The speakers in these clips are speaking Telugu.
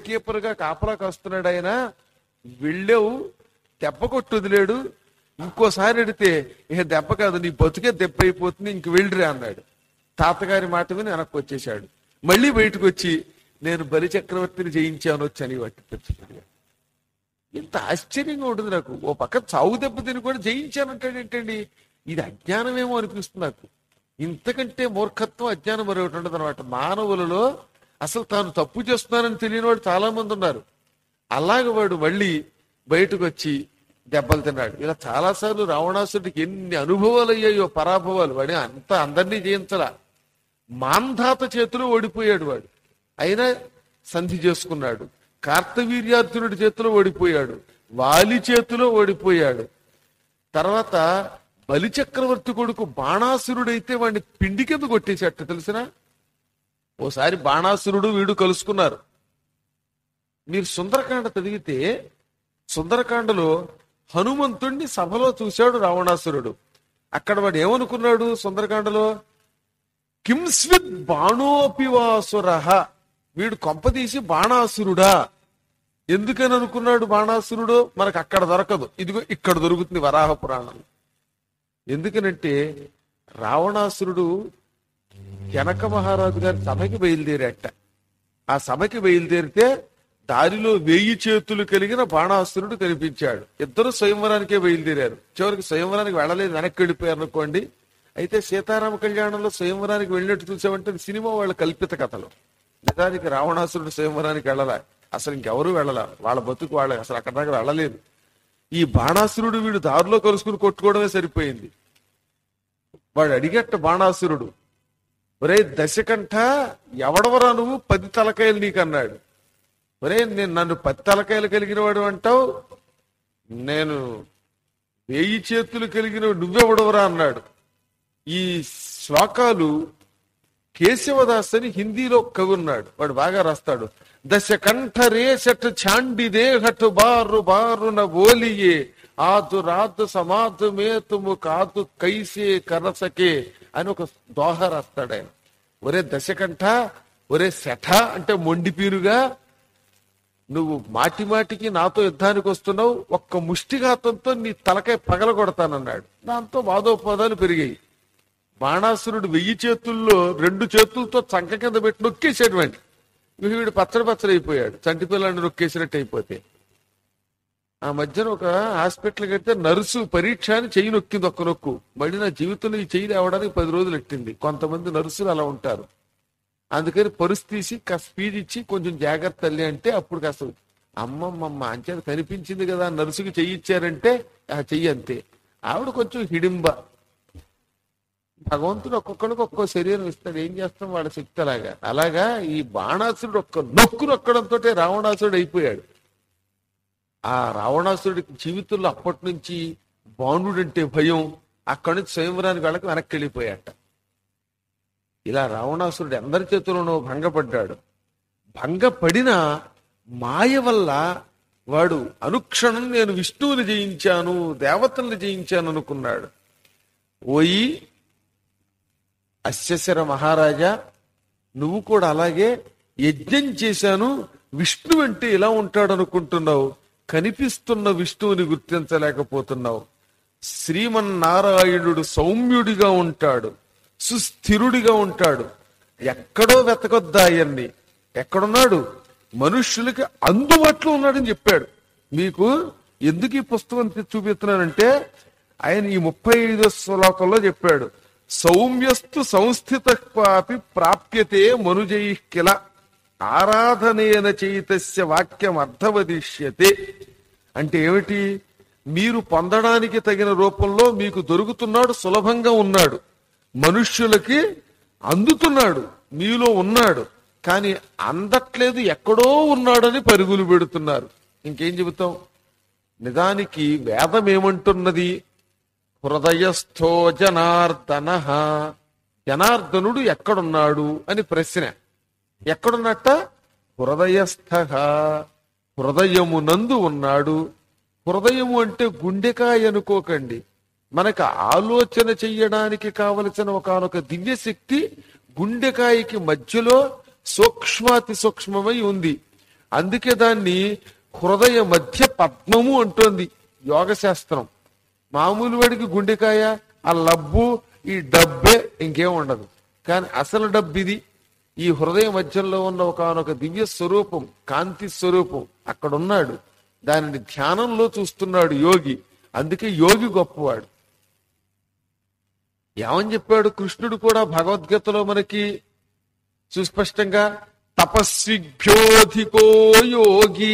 కీపర్ గా కాపలా కాస్తున్నాడు ఆయన వెళ్ళావు దెబ్బ కొట్టు వదిలేడు ఇంకోసారి ఎడితే ఇక దెబ్బ కాదు నీ బతుకే దెబ్బ అయిపోతుంది ఇంక వెళ్ళిరా అన్నాడు తాతగారి మాట విని వెనక్కి వచ్చేశాడు మళ్ళీ బయటకు వచ్చి నేను బలి చక్రవర్తిని జయించాను వచ్చని వాటి తెచ్చుకున్నాడు ఇంత ఆశ్చర్యంగా ఉంటుంది నాకు ఓ పక్క చావు దెబ్బ తిని కూడా జయించానంటాడు ఏంటండి ఇది అజ్ఞానమేమో అనిపిస్తుంది నాకు ఇంతకంటే మూర్ఖత్వం అజ్ఞానం మరొకటి ఉండదు అనమాట మానవులలో అసలు తాను తప్పు చేస్తున్నానని తెలియని వాడు చాలా మంది ఉన్నారు అలాగే వాడు మళ్ళీ బయటకు వచ్చి దెబ్బలు తిన్నాడు ఇలా చాలాసార్లు రావణాసుడికి ఎన్ని అనుభవాలు అయ్యాయో పరాభవాలు వాడి అంత అందరినీ జయించలా మాంధాత చేతిలో ఓడిపోయాడు వాడు అయినా సంధి చేసుకున్నాడు కార్తవీర్యార్జునుడి చేతిలో ఓడిపోయాడు వాలి చేతిలో ఓడిపోయాడు తర్వాత బలిచక్రవర్తి కొడుకు బాణాసురుడైతే వాడిని పిండి కింద కొట్టేసేట తెలిసినా ఓసారి బాణాసురుడు వీడు కలుసుకున్నారు మీరు సుందరకాండ చదివితే సుందరకాండలో హనుమంతుణ్ణి సభలో చూశాడు రావణాసురుడు అక్కడ వాడు ఏమనుకున్నాడు సుందరకాండలో కింస్విత్ బాణోపివాసుర వీడు కొంపదీసి బాణాసురుడా ఎందుకని అనుకున్నాడు బాణాసురుడు మనకు అక్కడ దొరకదు ఇదిగో ఇక్కడ దొరుకుతుంది వరాహ పురాణం ఎందుకనంటే రావణాసురుడు జనక మహారాజు గారి సభకి బయలుదేరాట ఆ సభకి బయలుదేరితే దారిలో వెయ్యి చేతులు కలిగిన బాణాసురుడు కనిపించాడు ఇద్దరు స్వయంవరానికే బయలుదేరారు చివరికి స్వయంవరానికి వెళ్ళలేదు వెనక్కి వెళ్ళిపోయారు అనుకోండి అయితే సీతారామ కళ్యాణంలో స్వయంవరానికి వెళ్ళినట్టు చూసామంటే అది సినిమా వాళ్ళ కల్పిత కథలు నిజానికి రావణాసురుడు స్వయంవరానికి వెళ్ళలా అసలు ఇంకెవరూ వెళ్ళలా వాళ్ళ బతుకు వాళ్ళ అసలు అక్కడ దాకా వెళ్ళలేదు ఈ బాణాసురుడు వీడు దారిలో కలుసుకుని కొట్టుకోవడమే సరిపోయింది వాడు అడిగట్ట బాణాసురుడు ఒరే దశకంఠ ఎవడవరా నువ్వు పది తలకాయలు నీకు అన్నాడు ఒరే నేను నన్ను పది తలకాయలు కలిగిన వాడు అంటావు నేను వేయి చేతులు కలిగిన నువ్వెవడవరా అన్నాడు ఈ శ్లోకాలు కేశవదాస్ అని హిందీలో కవి ఉన్నాడు వాడు బాగా రాస్తాడు దశ కంఠ రేసట ఛాండి దేహటు బారు బారున ఓలియే ఆదు రాదు సమాధు మేతుము కాదు కైసే కరసకే అని ఒక దోహ రాస్తాడు ఆయన ఒరే దశకంఠ ఒరే శఠ అంటే మొండిపీరుగా నువ్వు మాటి మాటికి నాతో యుద్ధానికి వస్తున్నావు ఒక్క ముష్టిఘాతంతో నీ తలకాయ పగల కొడతానన్నాడు దాంతో వాదోపవాదాలు పెరిగాయి బాణాసురుడు వెయ్యి చేతుల్లో రెండు చేతులతో చంక కింద పెట్టి నొక్కేసేటువంటి వీడు పచ్చడి పచ్చడి అయిపోయాడు చంటి పిల్లాన్ని నొక్కేసినట్టు అయిపోతే ఆ మధ్యన ఒక హాస్పిటల్కి వెళ్తే నర్సు పరీక్ష అని చెయ్యి నొక్కింది ఒక్క నొక్కు మళ్ళీ నా జీవితంలో ఈ చెయ్యి తేవడానికి పది రోజులు ఎట్టింది కొంతమంది నర్సులు అలా ఉంటారు అందుకని పరుసు తీసి కాస్త స్పీడ్ ఇచ్చి కొంచెం జాగ్రత్త తల్లి అంటే అప్పుడు కాస్త అమ్మమ్మమ్మ అంచేది కనిపించింది కదా నర్సుకి చెయ్యి ఇచ్చారంటే ఆ చెయ్యి అంతే ఆవిడ కొంచెం హిడింబ భగవంతుడు ఒక్కొక్కడికి ఒక్కో శరీరం ఇస్తాడు ఏం చేస్తాం వాళ్ళ శక్తి అలాగా అలాగా ఈ బాణాసురుడు ఒక్క నొక్కు నొక్కడంతో రావణాసురుడు అయిపోయాడు ఆ రావణాసురుడికి జీవితంలో అప్పటి నుంచి బాణుడు అంటే భయం అక్కడి నుంచి స్వయంవరానికి వెళ్ళక వెనక్కి వెళ్ళిపోయాట ఇలా రావణాసురుడు అందరి చేతుల్లోనూ భంగపడ్డాడు భంగపడిన మాయ వల్ల వాడు అనుక్షణం నేను విష్ణువుని జయించాను దేవతల్ని జయించాను అనుకున్నాడు ఓయి అశ్వశర మహారాజా నువ్వు కూడా అలాగే యజ్ఞం చేశాను విష్ణు అంటే ఇలా ఉంటాడు అనుకుంటున్నావు కనిపిస్తున్న విష్ణువుని గుర్తించలేకపోతున్నావు శ్రీమన్నారాయణుడు సౌమ్యుడిగా ఉంటాడు సుస్థిరుడిగా ఉంటాడు ఎక్కడో వెతకొద్దా ఆయన్ని ఎక్కడున్నాడు మనుష్యులకి అందుబాటులో ఉన్నాడని చెప్పాడు మీకు ఎందుకు ఈ పుస్తకం తెచ్చి చూపిస్తున్నానంటే ఆయన ఈ ముప్పై ఐదో శ్లోకంలో చెప్పాడు సౌమ్యస్తు సంస్థిత పాపి ప్రాప్యతే మనుజై కిల ఆరాధనేన చైతస్య వాక్యం అర్థవదిష్యతే అంటే ఏమిటి మీరు పొందడానికి తగిన రూపంలో మీకు దొరుకుతున్నాడు సులభంగా ఉన్నాడు మనుష్యులకి అందుతున్నాడు మీలో ఉన్నాడు కానీ అందట్లేదు ఎక్కడో ఉన్నాడని పరుగులు పెడుతున్నారు ఇంకేం చెబుతాం నిజానికి వేదం ఏమంటున్నది హృదయస్థో జనార్దన జనార్దనుడు ఎక్కడున్నాడు అని ప్రశ్న ఎక్కడున్నట్ట హృదయస్థ హృదయమునందు ఉన్నాడు హృదయము అంటే గుండెకాయ అనుకోకండి మనకు ఆలోచన చెయ్యడానికి కావలసిన ఒకనొక దివ్య శక్తి గుండెకాయకి మధ్యలో సూక్ష్మాతి సూక్ష్మమై ఉంది అందుకే దాన్ని హృదయ మధ్య పద్మము అంటోంది యోగ శాస్త్రం మామూలు వాడికి గుండెకాయ ఆ లబ్బు ఈ డబ్బే ఇంకేం ఉండదు కానీ అసలు డబ్బు ఇది ఈ హృదయ మధ్యంలో ఉన్న ఒకనొక దివ్య స్వరూపం కాంతి స్వరూపం అక్కడ ఉన్నాడు దానిని ధ్యానంలో చూస్తున్నాడు యోగి అందుకే యోగి గొప్పవాడు ఏమని చెప్పాడు కృష్ణుడు కూడా భగవద్గీతలో మనకి సుస్పష్టంగా తపస్విభ్యోధికో యోగి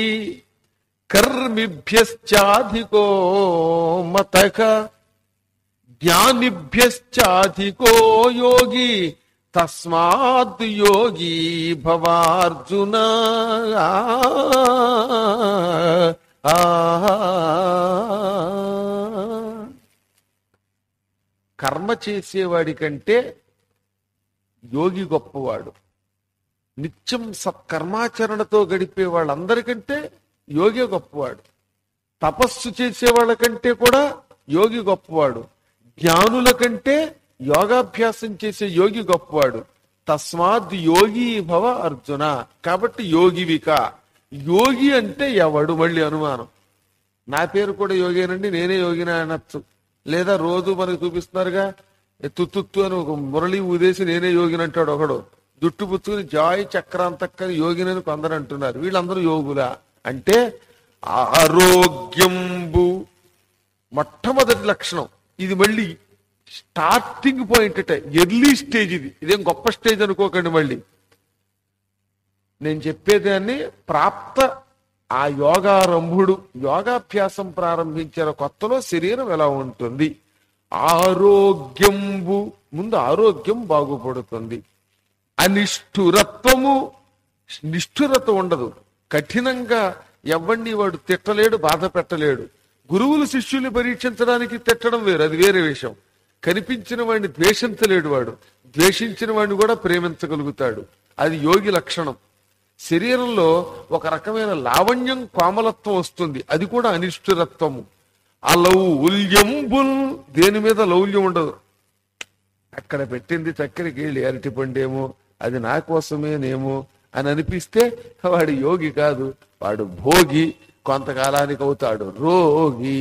కర్మిభ్యశ్చాధికో మతక జ్ఞానిభ్యశ్చాధికో యోగి తస్మాత్ యోగి భవార్జున కర్మ చేసేవాడి కంటే యోగి గొప్పవాడు నిత్యం సత్కర్మాచరణతో గడిపే వాళ్ళందరికంటే యోగి గొప్పవాడు తపస్సు చేసే వాళ్ళకంటే కూడా యోగి గొప్పవాడు జ్ఞానుల కంటే యోగాభ్యాసం చేసే యోగి గొప్పవాడు తస్మాత్ యోగి భవ అర్జున కాబట్టి యోగివిక యోగి అంటే ఎవడు మళ్ళీ అనుమానం నా పేరు కూడా యోగేనండి నేనే యోగినా అనొచ్చు లేదా రోజు మనకు చూపిస్తున్నారుగా ఏ తుత్తుత్తు అని ఒక మురళి ఊదేసి నేనే యోగిని అంటాడు ఒకడు జుట్టు పుచ్చుకుని జాయ్ చక్రాంతక్కని యోగినని కొందరు అంటున్నారు వీళ్ళందరూ యోగులా అంటే ఆరోగ్యంబు మొట్టమొదటి లక్షణం ఇది మళ్ళీ స్టార్టింగ్ పాయింట్ అంటే ఎర్లీ స్టేజ్ ఇది ఇదేం గొప్ప స్టేజ్ అనుకోకండి మళ్ళీ నేను చెప్పేదాన్ని ప్రాప్త ఆ యోగారంభుడు యోగాభ్యాసం ప్రారంభించిన కొత్తలో శరీరం ఎలా ఉంటుంది ఆరోగ్యంబు ముందు ఆరోగ్యం బాగుపడుతుంది అనిష్ఠురత్వము నిష్ఠురత ఉండదు కఠినంగా ఎవరిని వాడు తిట్టలేడు బాధ పెట్టలేడు గురువులు శిష్యుల్ని పరీక్షించడానికి తిట్టడం వేరు అది వేరే విషయం కనిపించిన వాడిని ద్వేషించలేడు వాడు ద్వేషించిన వాడిని కూడా ప్రేమించగలుగుతాడు అది యోగి లక్షణం శరీరంలో ఒక రకమైన లావణ్యం కోమలత్వం వస్తుంది అది కూడా అనిష్ఠురత్వము ఆ లౌల్యంబుల్ దేని మీద లౌల్యం ఉండదు అక్కడ పెట్టింది చక్కెరకి వెళ్ళి అరటి పండేమో అది నా కోసమేనేమో అని అనిపిస్తే వాడు యోగి కాదు వాడు భోగి కొంతకాలానికి అవుతాడు రోగి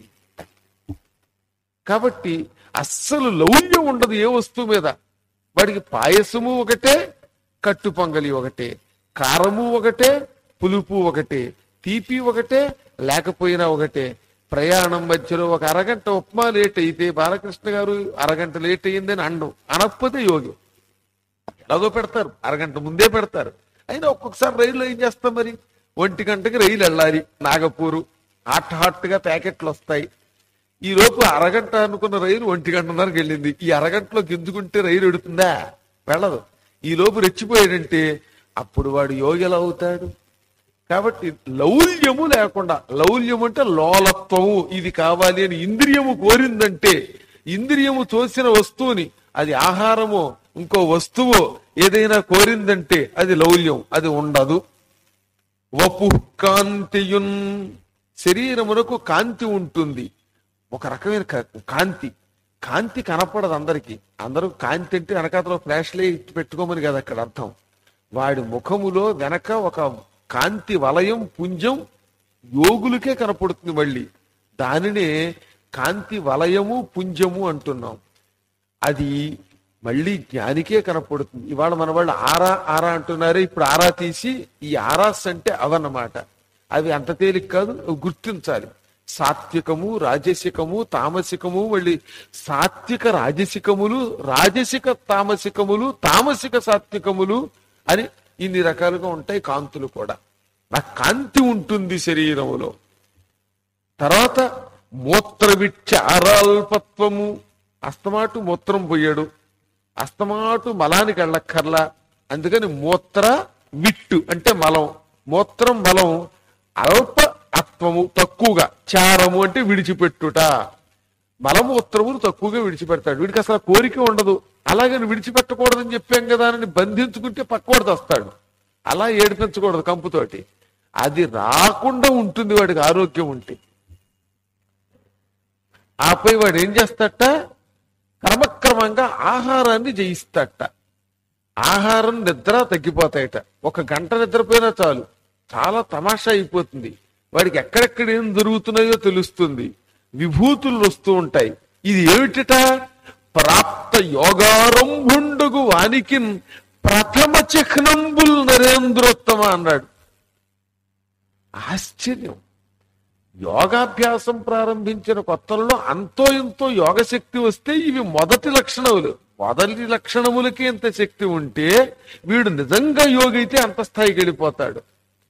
కాబట్టి అస్సలు లౌల్యం ఉండదు ఏ వస్తువు మీద వాడికి పాయసము ఒకటే కట్టు పొంగలి ఒకటే కారము ఒకటే పులుపు ఒకటే తీపి ఒకటే లేకపోయినా ఒకటే ప్రయాణం మధ్యలో ఒక అరగంట ఉప్మా లేట్ అయితే బాలకృష్ణ గారు అరగంట లేట్ అయిందని అండం అనకపోతే యోగి ఎలాగో పెడతారు అరగంట ముందే పెడతారు అయినా ఒక్కొక్కసారి రైల్లో ఏం చేస్తాం మరి ఒంటి గంటకి రైలు వెళ్ళాలి నాగపూరు హాట్ హాట్ గా ప్యాకెట్లు వస్తాయి ఈ లోపు అరగంట అనుకున్న రైలు ఒంటి గంటన్నరకు వెళ్ళింది ఈ అరగంటలో గింజుకుంటే రైలు ఎడుతుందా వెళ్ళదు ఈ లోపు రెచ్చిపోయాడంటే అప్పుడు వాడు యోగి ఎలా అవుతాడు కాబట్టి లౌల్యము లేకుండా లౌల్యం అంటే లోలత్వము ఇది కావాలి అని ఇంద్రియము కోరిందంటే ఇంద్రియము తోసిన వస్తువుని అది ఆహారమో ఇంకో వస్తువో ఏదైనా కోరిందంటే అది లౌల్యం అది ఉండదు వపు కాంతియున్ శరీరమునకు కాంతి ఉంటుంది ఒక రకమైన క- కాంతి కాంతి కనపడదు అందరికి అందరూ కాంతి అంటే వెనకాతలో ఫ్లాష్ లైట్ పెట్టుకోమని కదా అక్కడ అర్థం వాడి ముఖములో వెనక ఒక కాంతి వలయం పుంజం యోగులకే కనపడుతుంది మళ్ళీ దానినే కాంతి వలయము పుంజము అంటున్నాం అది మళ్ళీ జ్ఞానికే కనపడుతుంది ఇవాళ మన వాళ్ళు ఆరా ఆరా అంటున్నారే ఇప్పుడు ఆరా తీసి ఈ ఆరాస్ అంటే అవన్నమాట అవి అంత తేలిక కాదు అవి గుర్తించాలి సాత్వికము రాజసికము తామసికము మళ్ళీ సాత్విక రాజసికములు రాజసిక తామసికములు తామసిక సాత్వికములు అని ఇన్ని రకాలుగా ఉంటాయి కాంతులు కూడా ఆ కాంతి ఉంటుంది శరీరములో తర్వాత మూత్రవిచ్చారాల్పత్వము అస్తమాటు మూత్రం పోయాడు అస్తమాటు మలానికి వెళ్ళక్కర్లా అందుకని మూత్ర విట్టు అంటే మలం మూత్రం మలం అల్ప అత్వము తక్కువగా చారము అంటే విడిచిపెట్టుట మలమూత్రములు తక్కువగా విడిచిపెడతాడు వీడికి అసలు ఆ కోరిక ఉండదు అలాగని విడిచిపెట్టకూడదని చెప్పాం కదా అని బంధించుకుంటే పక్కవాడు వస్తాడు అలా ఏడిపించకూడదు కంపుతోటి అది రాకుండా ఉంటుంది వాడికి ఆరోగ్యం ఉంటే ఆపై వాడు ఏం చేస్తాట క్రమక్రమంగా ఆహారాన్ని జయిస్తాట ఆహారం నిద్ర తగ్గిపోతాయట ఒక గంట నిద్రపోయినా చాలు చాలా తమాషా అయిపోతుంది వాడికి ఎక్కడెక్కడ ఏం జరుగుతున్నాయో తెలుస్తుంది విభూతులు వస్తూ ఉంటాయి ఇది ఏమిటిట ప్రాప్త యోగారంభుండుగు వానికి ప్రథమ చిహ్నంబుల్ నరేంద్రోత్తమ అన్నాడు ఆశ్చర్యం యోగాభ్యాసం ప్రారంభించిన కొత్తలలో అంతో ఇంతో యోగశక్తి వస్తే ఇవి మొదటి లక్షణములు మొదటి లక్షణములకి ఎంత శక్తి ఉంటే వీడు నిజంగా యోగి అయితే అంత స్థాయికి వెళ్ళిపోతాడు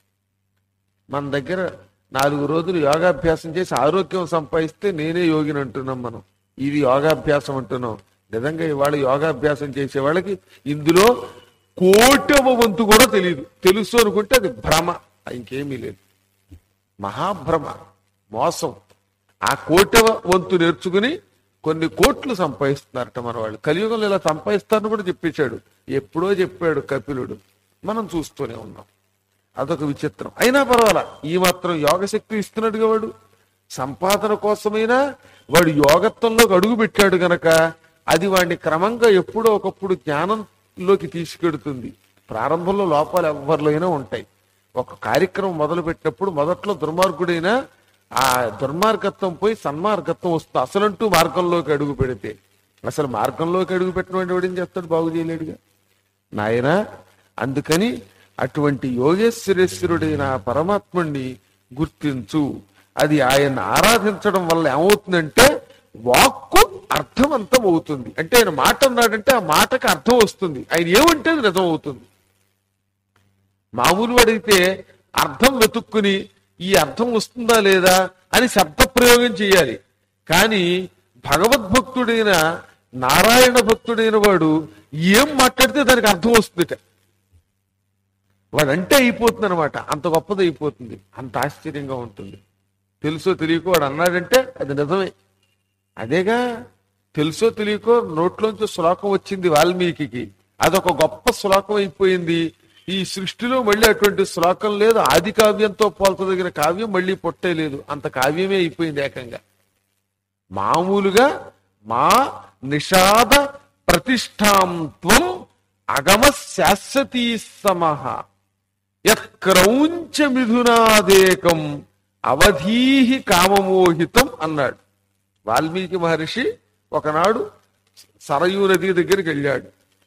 మన దగ్గర నాలుగు రోజులు యోగాభ్యాసం చేసి ఆరోగ్యం సంపాదిస్తే నేనే యోగిని అంటున్నాం మనం ఇది యోగాభ్యాసం అంటున్నాం నిజంగా ఇవాళ యోగాభ్యాసం చేసే వాళ్ళకి ఇందులో కోటవ వంతు కూడా తెలియదు తెలుసు అనుకుంటే అది భ్రమ ఇంకేమీ లేదు మహాభ్రమ మోసం ఆ కోటవ వంతు నేర్చుకుని కొన్ని కోట్లు సంపాదిస్తున్నారట మన వాళ్ళు కలియుగంలో ఇలా సంపాదిస్తారని కూడా చెప్పించాడు ఎప్పుడో చెప్పాడు కపిలుడు మనం చూస్తూనే ఉన్నాం అదొక విచిత్రం అయినా పర్వాలా ఈ మాత్రం యోగశక్తి ఇస్తున్నాడుగా వాడు సంపాదన కోసమైనా వాడు యోగత్వంలోకి అడుగు పెట్టాడు గనక అది వాడిని క్రమంగా ఎప్పుడో ఒకప్పుడు జ్ఞానంలోకి తీసుకెడుతుంది ప్రారంభంలో లోపాలు ఎవరిలో అయినా ఉంటాయి ఒక కార్యక్రమం మొదలు పెట్టినప్పుడు మొదట్లో దుర్మార్గుడైనా ఆ దుర్మార్గత్వం పోయి సన్మార్గత్వం వస్తుంది అసలంటూ మార్గంలోకి అడుగు పెడితే అసలు మార్గంలోకి అడుగు పెట్టినటువంటి వాడు ఏం చేస్తాడు బాగు చేయలేడుగా నాయన అందుకని అటువంటి యోగేశ్వరేశ్వరుడైన ఆ పరమాత్ముణ్ణి గుర్తించు అది ఆయన ఆరాధించడం వల్ల ఏమవుతుందంటే వాక్కు అర్థవంతం అవుతుంది అంటే ఆయన మాట అన్నాడంటే ఆ మాటకి అర్థం వస్తుంది ఆయన ఏమంటే అది నిజం అవుతుంది మామూలు వాడైతే అర్థం వెతుక్కుని ఈ అర్థం వస్తుందా లేదా అని శబ్ద ప్రయోగం చేయాలి కానీ భగవద్భక్తుడైన నారాయణ భక్తుడైన వాడు ఏం మాట్లాడితే దానికి అర్థం వస్తుందిట వాడంటే అయిపోతుంది అనమాట అంత గొప్పది అయిపోతుంది అంత ఆశ్చర్యంగా ఉంటుంది తెలుసో తెలియకో వాడు అన్నాడంటే అది నిజమే అదేగా తెలుసో తెలియకో నోట్లోంచి శ్లోకం వచ్చింది వాల్మీకి అదొక గొప్ప శ్లోకం అయిపోయింది ఈ సృష్టిలో మళ్ళీ అటువంటి శ్లోకం లేదు ఆది కావ్యంతో పోల్చదగిన కావ్యం మళ్ళీ పొట్టే లేదు అంత కావ్యమే అయిపోయింది ఏకంగా మామూలుగా మా నిషాద ప్రతిష్టాం త్వం అగమ శాశ్వతీ సమహ యత్క్రౌంచ మిథునాదేకం అవధీహి కామమోహితం అన్నాడు వాల్మీకి మహర్షి ఒకనాడు సరయూ నది దగ్గరికి వెళ్ళాడు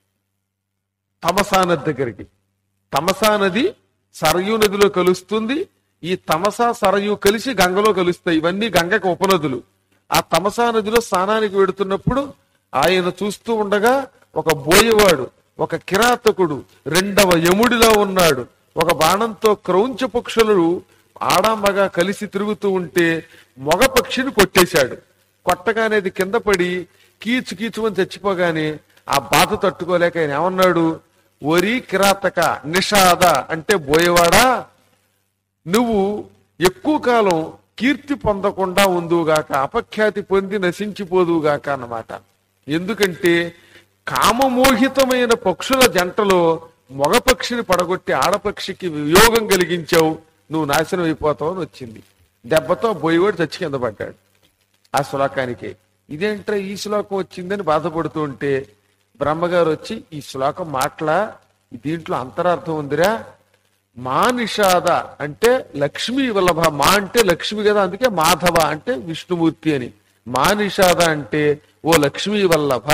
తమసా నది దగ్గరికి తమసా నది సరయూ నదిలో కలుస్తుంది ఈ తమసా సరయు కలిసి గంగలో కలుస్తాయి ఇవన్నీ గంగకి ఉపనదులు ఆ తమసా నదిలో స్నానానికి వెడుతున్నప్పుడు ఆయన చూస్తూ ఉండగా ఒక బోయవాడు ఒక కిరాతకుడు రెండవ యముడిలా ఉన్నాడు ఒక బాణంతో క్రౌంచ పక్షులు ఆడామగ కలిసి తిరుగుతూ ఉంటే మగ పక్షిని కొట్టేశాడు కొట్టగానే అది కింద పడి కీచు కీచుమని చచ్చిపోగానే ఆ బాధ తట్టుకోలేక ఆయన ఏమన్నాడు ఒరి కిరాతక నిషాద అంటే బోయవాడా నువ్వు ఎక్కువ కాలం కీర్తి పొందకుండా ఉందువుగాక అపఖ్యాతి పొంది నశించిపోదువుగాక అన్నమాట ఎందుకంటే కామమోహితమైన పక్షుల జంటలో మగ పక్షిని పడగొట్టి ఆడపక్షికి వియోగం కలిగించావు నువ్వు నాశనం అయిపోతావు అని వచ్చింది దెబ్బతో బోయవాడు చచ్చి కింద పడ్డాడు ఆ శ్లోకానికి ఇదేంట్రా ఈ శ్లోకం వచ్చిందని బాధపడుతూ ఉంటే బ్రహ్మగారు వచ్చి ఈ శ్లోకం మాటలా దీంట్లో అంతరార్థం ఉందిరా మా నిషాద అంటే లక్ష్మీ వల్లభ మా అంటే లక్ష్మి కదా అందుకే మాధవ అంటే విష్ణుమూర్తి అని మా నిషాద అంటే ఓ లక్ష్మీ వల్లభ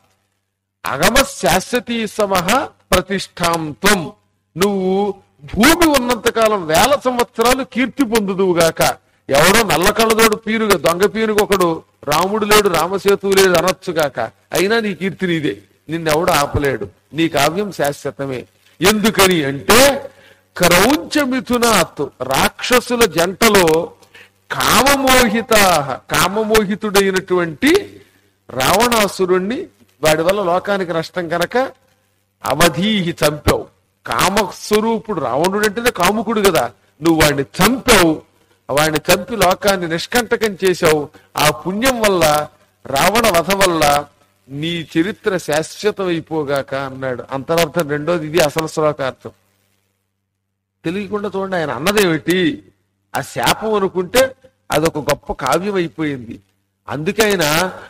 అగమ శాశ్వతీ సమహ ప్రతిష్టాం త్వం నువ్వు భూమి ఉన్నంతకాలం వేల సంవత్సరాలు కీర్తి పొందుదువుగాక ఎవడో నల్ల కళ్ళదోడు పీరుగా దొంగ పీరుగా ఒకడు రాముడు లేడు రామసేతు లేడు అనొచ్చుగాక అయినా నీ కీర్తి నీదే నిన్నెవడు ఆపలేడు నీ కావ్యం శాశ్వతమే ఎందుకని అంటే క్రౌంచ మిథునాత్ రాక్షసుల జంటలో కామమోహిత కామమోహితుడైనటువంటి రావణాసురుణ్ణి వాడి వల్ల లోకానికి నష్టం కనుక అవధీహి చంపావు కామస్వరూపుడు రావణుడు అంటేనే కాముకుడు కదా నువ్వు వాడిని చంపావు వాడిని చంపి లోకాన్ని నిష్కంటకం చేశావు ఆ పుణ్యం వల్ల రావణ వధ వల్ల నీ చరిత్ర శాశ్వతమైపోగాక అన్నాడు అంతరార్థం రెండోది ఇది అసలు శ్లోకార్థం తెలియకుండా చూడండి ఆయన అన్నదేమిటి ఆ శాపం అనుకుంటే అదొక గొప్ప కావ్యం అయిపోయింది అందుకే ఆయన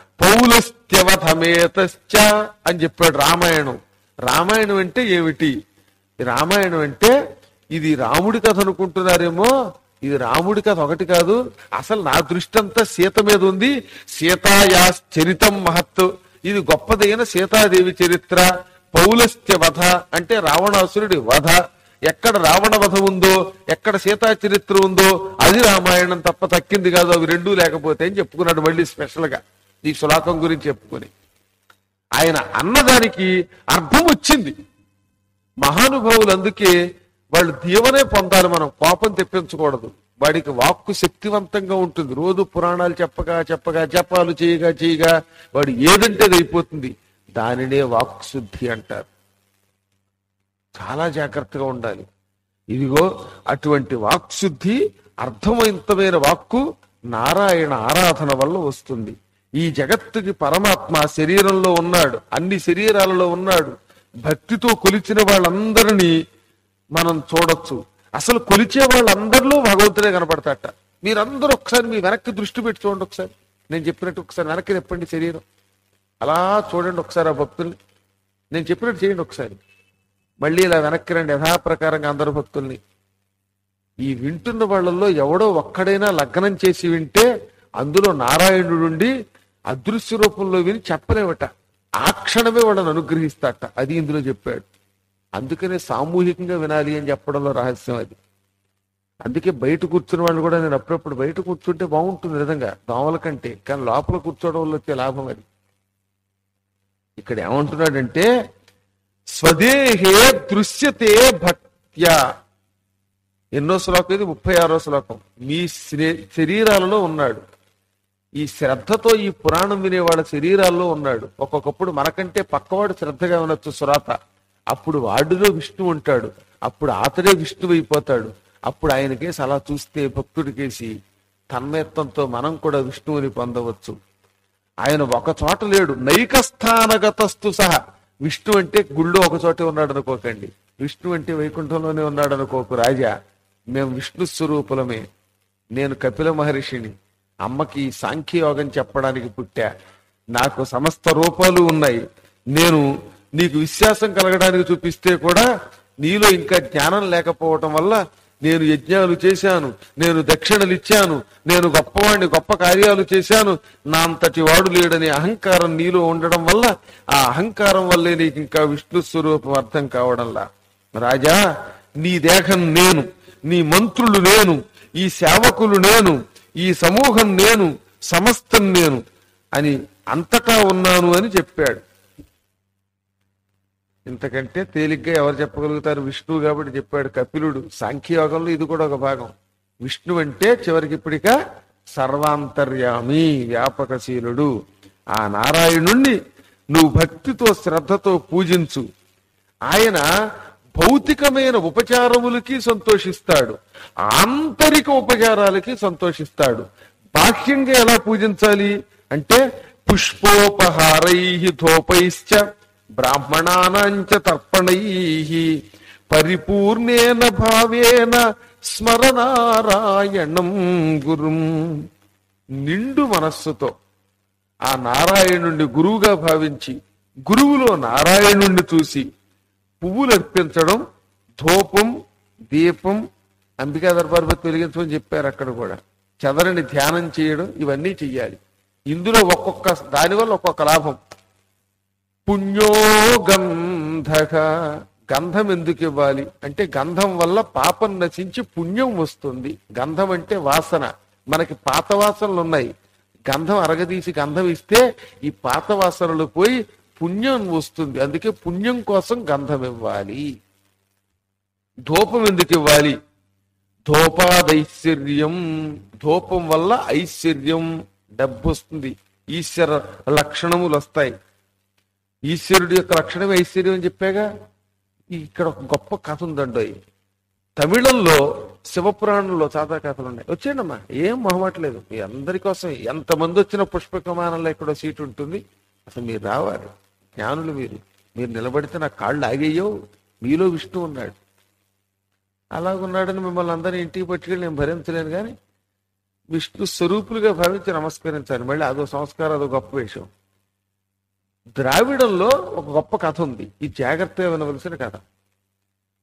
పౌలస్త్యవధమేతశ్చ అని చెప్పాడు రామాయణం రామాయణం అంటే ఏమిటి రామాయణం అంటే ఇది రాముడి కథ అనుకుంటున్నారేమో ఇది రాముడి కథ ఒకటి కాదు అసలు నా దృష్టి అంతా సీత మీద ఉంది సీతాయా చరితం మహత్తు ఇది గొప్పదైన సీతాదేవి చరిత్ర పౌలస్త్య వధ అంటే రావణాసురుడి వధ ఎక్కడ రావణ వధ ఉందో ఎక్కడ సీతా చరిత్ర ఉందో అది రామాయణం తప్ప తక్కింది కాదు అవి రెండూ లేకపోతే అని చెప్పుకున్నాడు మళ్ళీ స్పెషల్ గా ఈ శ్లోకం గురించి చెప్పుకొని ఆయన అన్నదానికి అర్థం వచ్చింది మహానుభావులు అందుకే వాళ్ళు దీవనే పొందాలి మనం కోపం తెప్పించకూడదు వాడికి వాక్కు శక్తివంతంగా ఉంటుంది రోజు పురాణాలు చెప్పగా చెప్పగా జపాలు చేయగా చేయగా వాడు ఏదంటే అది అయిపోతుంది దానినే వాక్ శుద్ధి అంటారు చాలా జాగ్రత్తగా ఉండాలి ఇదిగో అటువంటి వాక్శుద్ధి అర్థవంతమైన వాక్కు నారాయణ ఆరాధన వల్ల వస్తుంది ఈ జగత్తుకి పరమాత్మ శరీరంలో ఉన్నాడు అన్ని శరీరాలలో ఉన్నాడు భక్తితో కొలిచిన వాళ్ళందరినీ మనం చూడొచ్చు అసలు కొలిచే వాళ్ళందరిలో భగవంతుడే కనపడతాట మీరందరూ ఒకసారి మీ వెనక్కి దృష్టి పెట్టి చూడండి ఒకసారి నేను చెప్పినట్టు ఒకసారి వెనక్కి తిప్పండి శరీరం అలా చూడండి ఒకసారి ఆ భక్తుల్ని నేను చెప్పినట్టు చేయండి ఒకసారి మళ్ళీ ఇలా వెనక్కి రండి యథాప్రకారంగా అందరు భక్తుల్ని ఈ వింటున్న వాళ్ళల్లో ఎవడో ఒక్కడైనా లగ్నం చేసి వింటే అందులో నారాయణుడుండి అదృశ్య రూపంలో విని చెప్పలేవట ఆ క్షణమే వాళ్ళని అనుగ్రహిస్తాట అది ఇందులో చెప్పాడు అందుకనే సామూహికంగా వినాలి అని చెప్పడంలో రహస్యం అది అందుకే బయట కూర్చున్న వాళ్ళు కూడా నేను అప్పుడప్పుడు బయట కూర్చుంటే బాగుంటుంది నిజంగా దోమల కంటే కానీ లోపల కూర్చోవడం వల్ల వచ్చే లాభం అది ఇక్కడ ఏమంటున్నాడంటే స్వదేహే దృశ్యతే భక్త్యా ఎన్నో శ్లోకం ఇది ముప్పై ఆరో శ్లోకం మీ శరీ- శరీరాలలో ఉన్నాడు ఈ శ్రద్ధతో ఈ పురాణం వినే వాళ్ళ శరీరాల్లో ఉన్నాడు ఒక్కొక్కప్పుడు మనకంటే పక్కవాడు శ్రద్ధగా వినొచ్చు సురాత అప్పుడు వాడిలో విష్ణు ఉంటాడు అప్పుడు అతడే విష్ణువు అయిపోతాడు అప్పుడు ఆయనకేసి అలా చూస్తే భక్తుడికేసి తన్మయత్వంతో మనం కూడా విష్ణువుని పొందవచ్చు ఆయన ఒక చోట లేడు నైకస్థానగతస్తు సహా విష్ణు అంటే గుళ్ళో ఒక చోటే ఉన్నాడు అనుకోకండి విష్ణు అంటే వైకుంఠంలోనే ఉన్నాడు అనుకోకు రాజా మేము విష్ణు స్వరూపులమే నేను కపిల మహర్షిని అమ్మకి సాంఖ్యయోగం చెప్పడానికి పుట్టా నాకు సమస్త రూపాలు ఉన్నాయి నేను నీకు విశ్వాసం కలగడానికి చూపిస్తే కూడా నీలో ఇంకా జ్ఞానం లేకపోవటం వల్ల నేను యజ్ఞాలు చేశాను నేను దక్షిణలు ఇచ్చాను నేను గొప్పవాడిని గొప్ప కార్యాలు చేశాను నా అంతటి వాడు లేడనే అహంకారం నీలో ఉండడం వల్ల ఆ అహంకారం వల్లే నీకు ఇంకా విష్ణు స్వరూపం అర్థం కావడంలా రాజా నీ దేహం నేను నీ మంత్రులు నేను ఈ సేవకులు నేను ఈ సమూహం నేను సమస్తం నేను అని అంతటా ఉన్నాను అని చెప్పాడు ఇంతకంటే తేలిగ్గా ఎవరు చెప్పగలుగుతారు విష్ణువు కాబట్టి చెప్పాడు కపిలుడు సాంఖ్యయోగంలో ఇది కూడా ఒక భాగం విష్ణు అంటే చివరికి ఇప్పటిక సర్వాంతర్యామి వ్యాపకశీలుడు ఆ నారాయణుణ్ణి నువ్వు భక్తితో శ్రద్ధతో పూజించు ఆయన భౌతికమైన ఉపచారములకి సంతోషిస్తాడు ఆంతరిక ఉపచారాలకి సంతోషిస్తాడు బాహ్యంగా ఎలా పూజించాలి అంటే పుష్పోపహారై ధూపైశ్చ బ్రాహ్మణానాంచ తర్పణై పరిపూర్ణేన భావేన స్మరనారాయణం గురుం నిండు మనస్సుతో ఆ నారాయణుణ్ణి గురువుగా భావించి గురువులో నారాయణుణ్ణి చూసి పువ్వులు అర్పించడం ధూపం దీపం అంబికా దర్బార్పతి వెలిగించమని చెప్పారు అక్కడ కూడా చదరని ధ్యానం చేయడం ఇవన్నీ చెయ్యాలి ఇందులో ఒక్కొక్క దానివల్ల ఒక్కొక్క లాభం పుణ్యో గంధక గంధం ఎందుకు ఇవ్వాలి అంటే గంధం వల్ల పాపం నశించి పుణ్యం వస్తుంది గంధం అంటే వాసన మనకి పాత వాసనలు ఉన్నాయి గంధం అరగదీసి గంధం ఇస్తే ఈ పాత వాసనలు పోయి పుణ్యం వస్తుంది అందుకే పుణ్యం కోసం గంధం ఇవ్వాలి ధూపం ఎందుకు ఇవ్వాలి ధూపాదైశ్వర్యం ధూపం వల్ల ఐశ్వర్యం డబ్బు వస్తుంది ఈశ్వర లక్షణములు వస్తాయి ఈశ్వరుడి యొక్క లక్షణమే ఐశ్వర్యం అని చెప్పాగా ఇక్కడ ఒక గొప్ప కథ ఉందండి తమిళంలో శివపురాణంలో చాలా కథలు ఉన్నాయి వచ్చేయండమ్మా ఏం మొహమాటలేదు మీ అందరి కోసం ఎంతమంది వచ్చిన పుష్పక విమానంలో ఇక్కడ సీట్ ఉంటుంది అసలు మీరు రావాలి జ్ఞానులు మీరు మీరు నిలబడితే నా కాళ్ళు ఆగేయో మీలో విష్ణు ఉన్నాడు అలాగున్నాడని మిమ్మల్ని అందరినీ ఇంటికి పట్టుకెళ్ళి నేను భరించలేను కానీ విష్ణు స్వరూపులుగా భావించి నమస్కరించాలి మళ్ళీ అదో సంస్కారం అదో గొప్ప విషయం ద్రావిడంలో ఒక గొప్ప కథ ఉంది ఈ జాగ్రత్తగా వినవలసిన కథ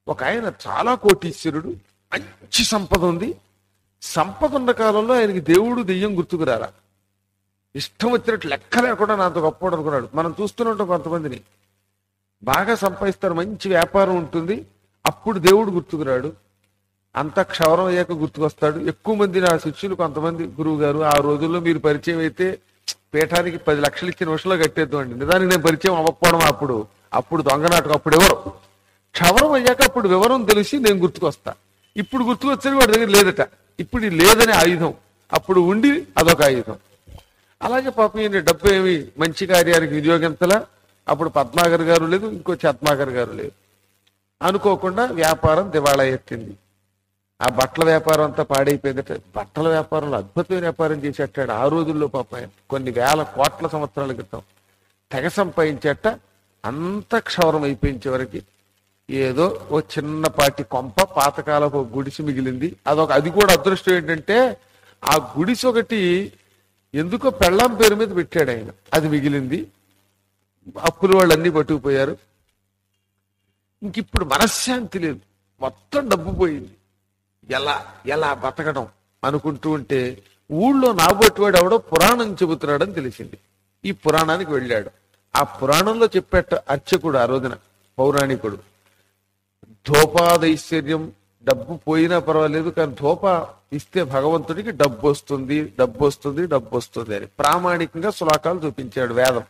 ఒక ఆయన చాలా కోటీశ్వరుడు మంచి సంపద ఉంది సంపద ఉన్న కాలంలో ఆయనకి దేవుడు దెయ్యం గుర్తుకురారా ఇష్టం వచ్చినట్టు లెక్క లేకుండా నాతో గొప్పవాడు అనుకున్నాడు మనం చూస్తూనే ఉంటాం కొంతమందిని బాగా సంపాదిస్తారు మంచి వ్యాపారం ఉంటుంది అప్పుడు దేవుడు గుర్తుకురాడు అంత క్షవరం అయ్యాక గుర్తుకొస్తాడు ఎక్కువ మంది నా శిష్యులు కొంతమంది గురువు గారు ఆ రోజుల్లో మీరు పరిచయం అయితే పీఠానికి పది లక్షలు ఇచ్చిన నిమిషంలో కట్టేద్దాం అండి నిజానికి నేను పరిచయం అవ్వకపోవడం అప్పుడు అప్పుడు దొంగనాటకం అప్పుడు ఎవరు క్షవరం అయ్యాక అప్పుడు వివరం తెలిసి నేను గుర్తుకొస్తా ఇప్పుడు గుర్తుకొచ్చేది వాడి దగ్గర లేదట ఇప్పుడు ఇది లేదని ఆయుధం అప్పుడు ఉండి అదొక ఆయుధం అలాగే పాపం ఈయన డబ్బు ఏమి మంచి కార్యానికి వినియోగించలా అప్పుడు పద్మాగర్ గారు లేదు ఇంకో చత్మాగర్ గారు లేదు అనుకోకుండా వ్యాపారం దివాళా ఎత్తింది ఆ బట్టల వ్యాపారం అంతా పాడైపోయిందట బట్టల వ్యాపారంలో అద్భుతమైన వ్యాపారం చేసేటాడు ఆ రోజుల్లో పాప ఆయన కొన్ని వేల కోట్ల సంవత్సరాల క్రితం తెగ సంపాదించేట అంత క్షవరం అయిపోయిన చివరికి ఏదో ఓ చిన్నపాటి కొంప పాతకాలపు ఒక గుడిసి మిగిలింది అదొక అది కూడా అదృష్టం ఏంటంటే ఆ గుడిసి ఒకటి ఎందుకో పెళ్ళాం పేరు మీద పెట్టాడు ఆయన అది మిగిలింది అప్పుల వాళ్ళు అన్ని పట్టుకుపోయారు ఇంక ఇప్పుడు మనశ్శాంతి లేదు మొత్తం డబ్బు పోయింది ఎలా ఎలా బతకడం అనుకుంటూ ఉంటే ఊళ్ళో నాబొట్టువాడు ఎవడో పురాణం చెబుతున్నాడని తెలిసింది ఈ పురాణానికి వెళ్ళాడు ఆ పురాణంలో చెప్పేట అర్చకుడు ఆ రోజున పౌరాణికుడు ధూపాదైశ్వర్యం డబ్బు పోయినా పర్వాలేదు కానీ ధూప ఇస్తే భగవంతుడికి డబ్బు వస్తుంది డబ్బు వస్తుంది డబ్బు వస్తుంది అని ప్రామాణికంగా శ్లోకాలు చూపించాడు వేదం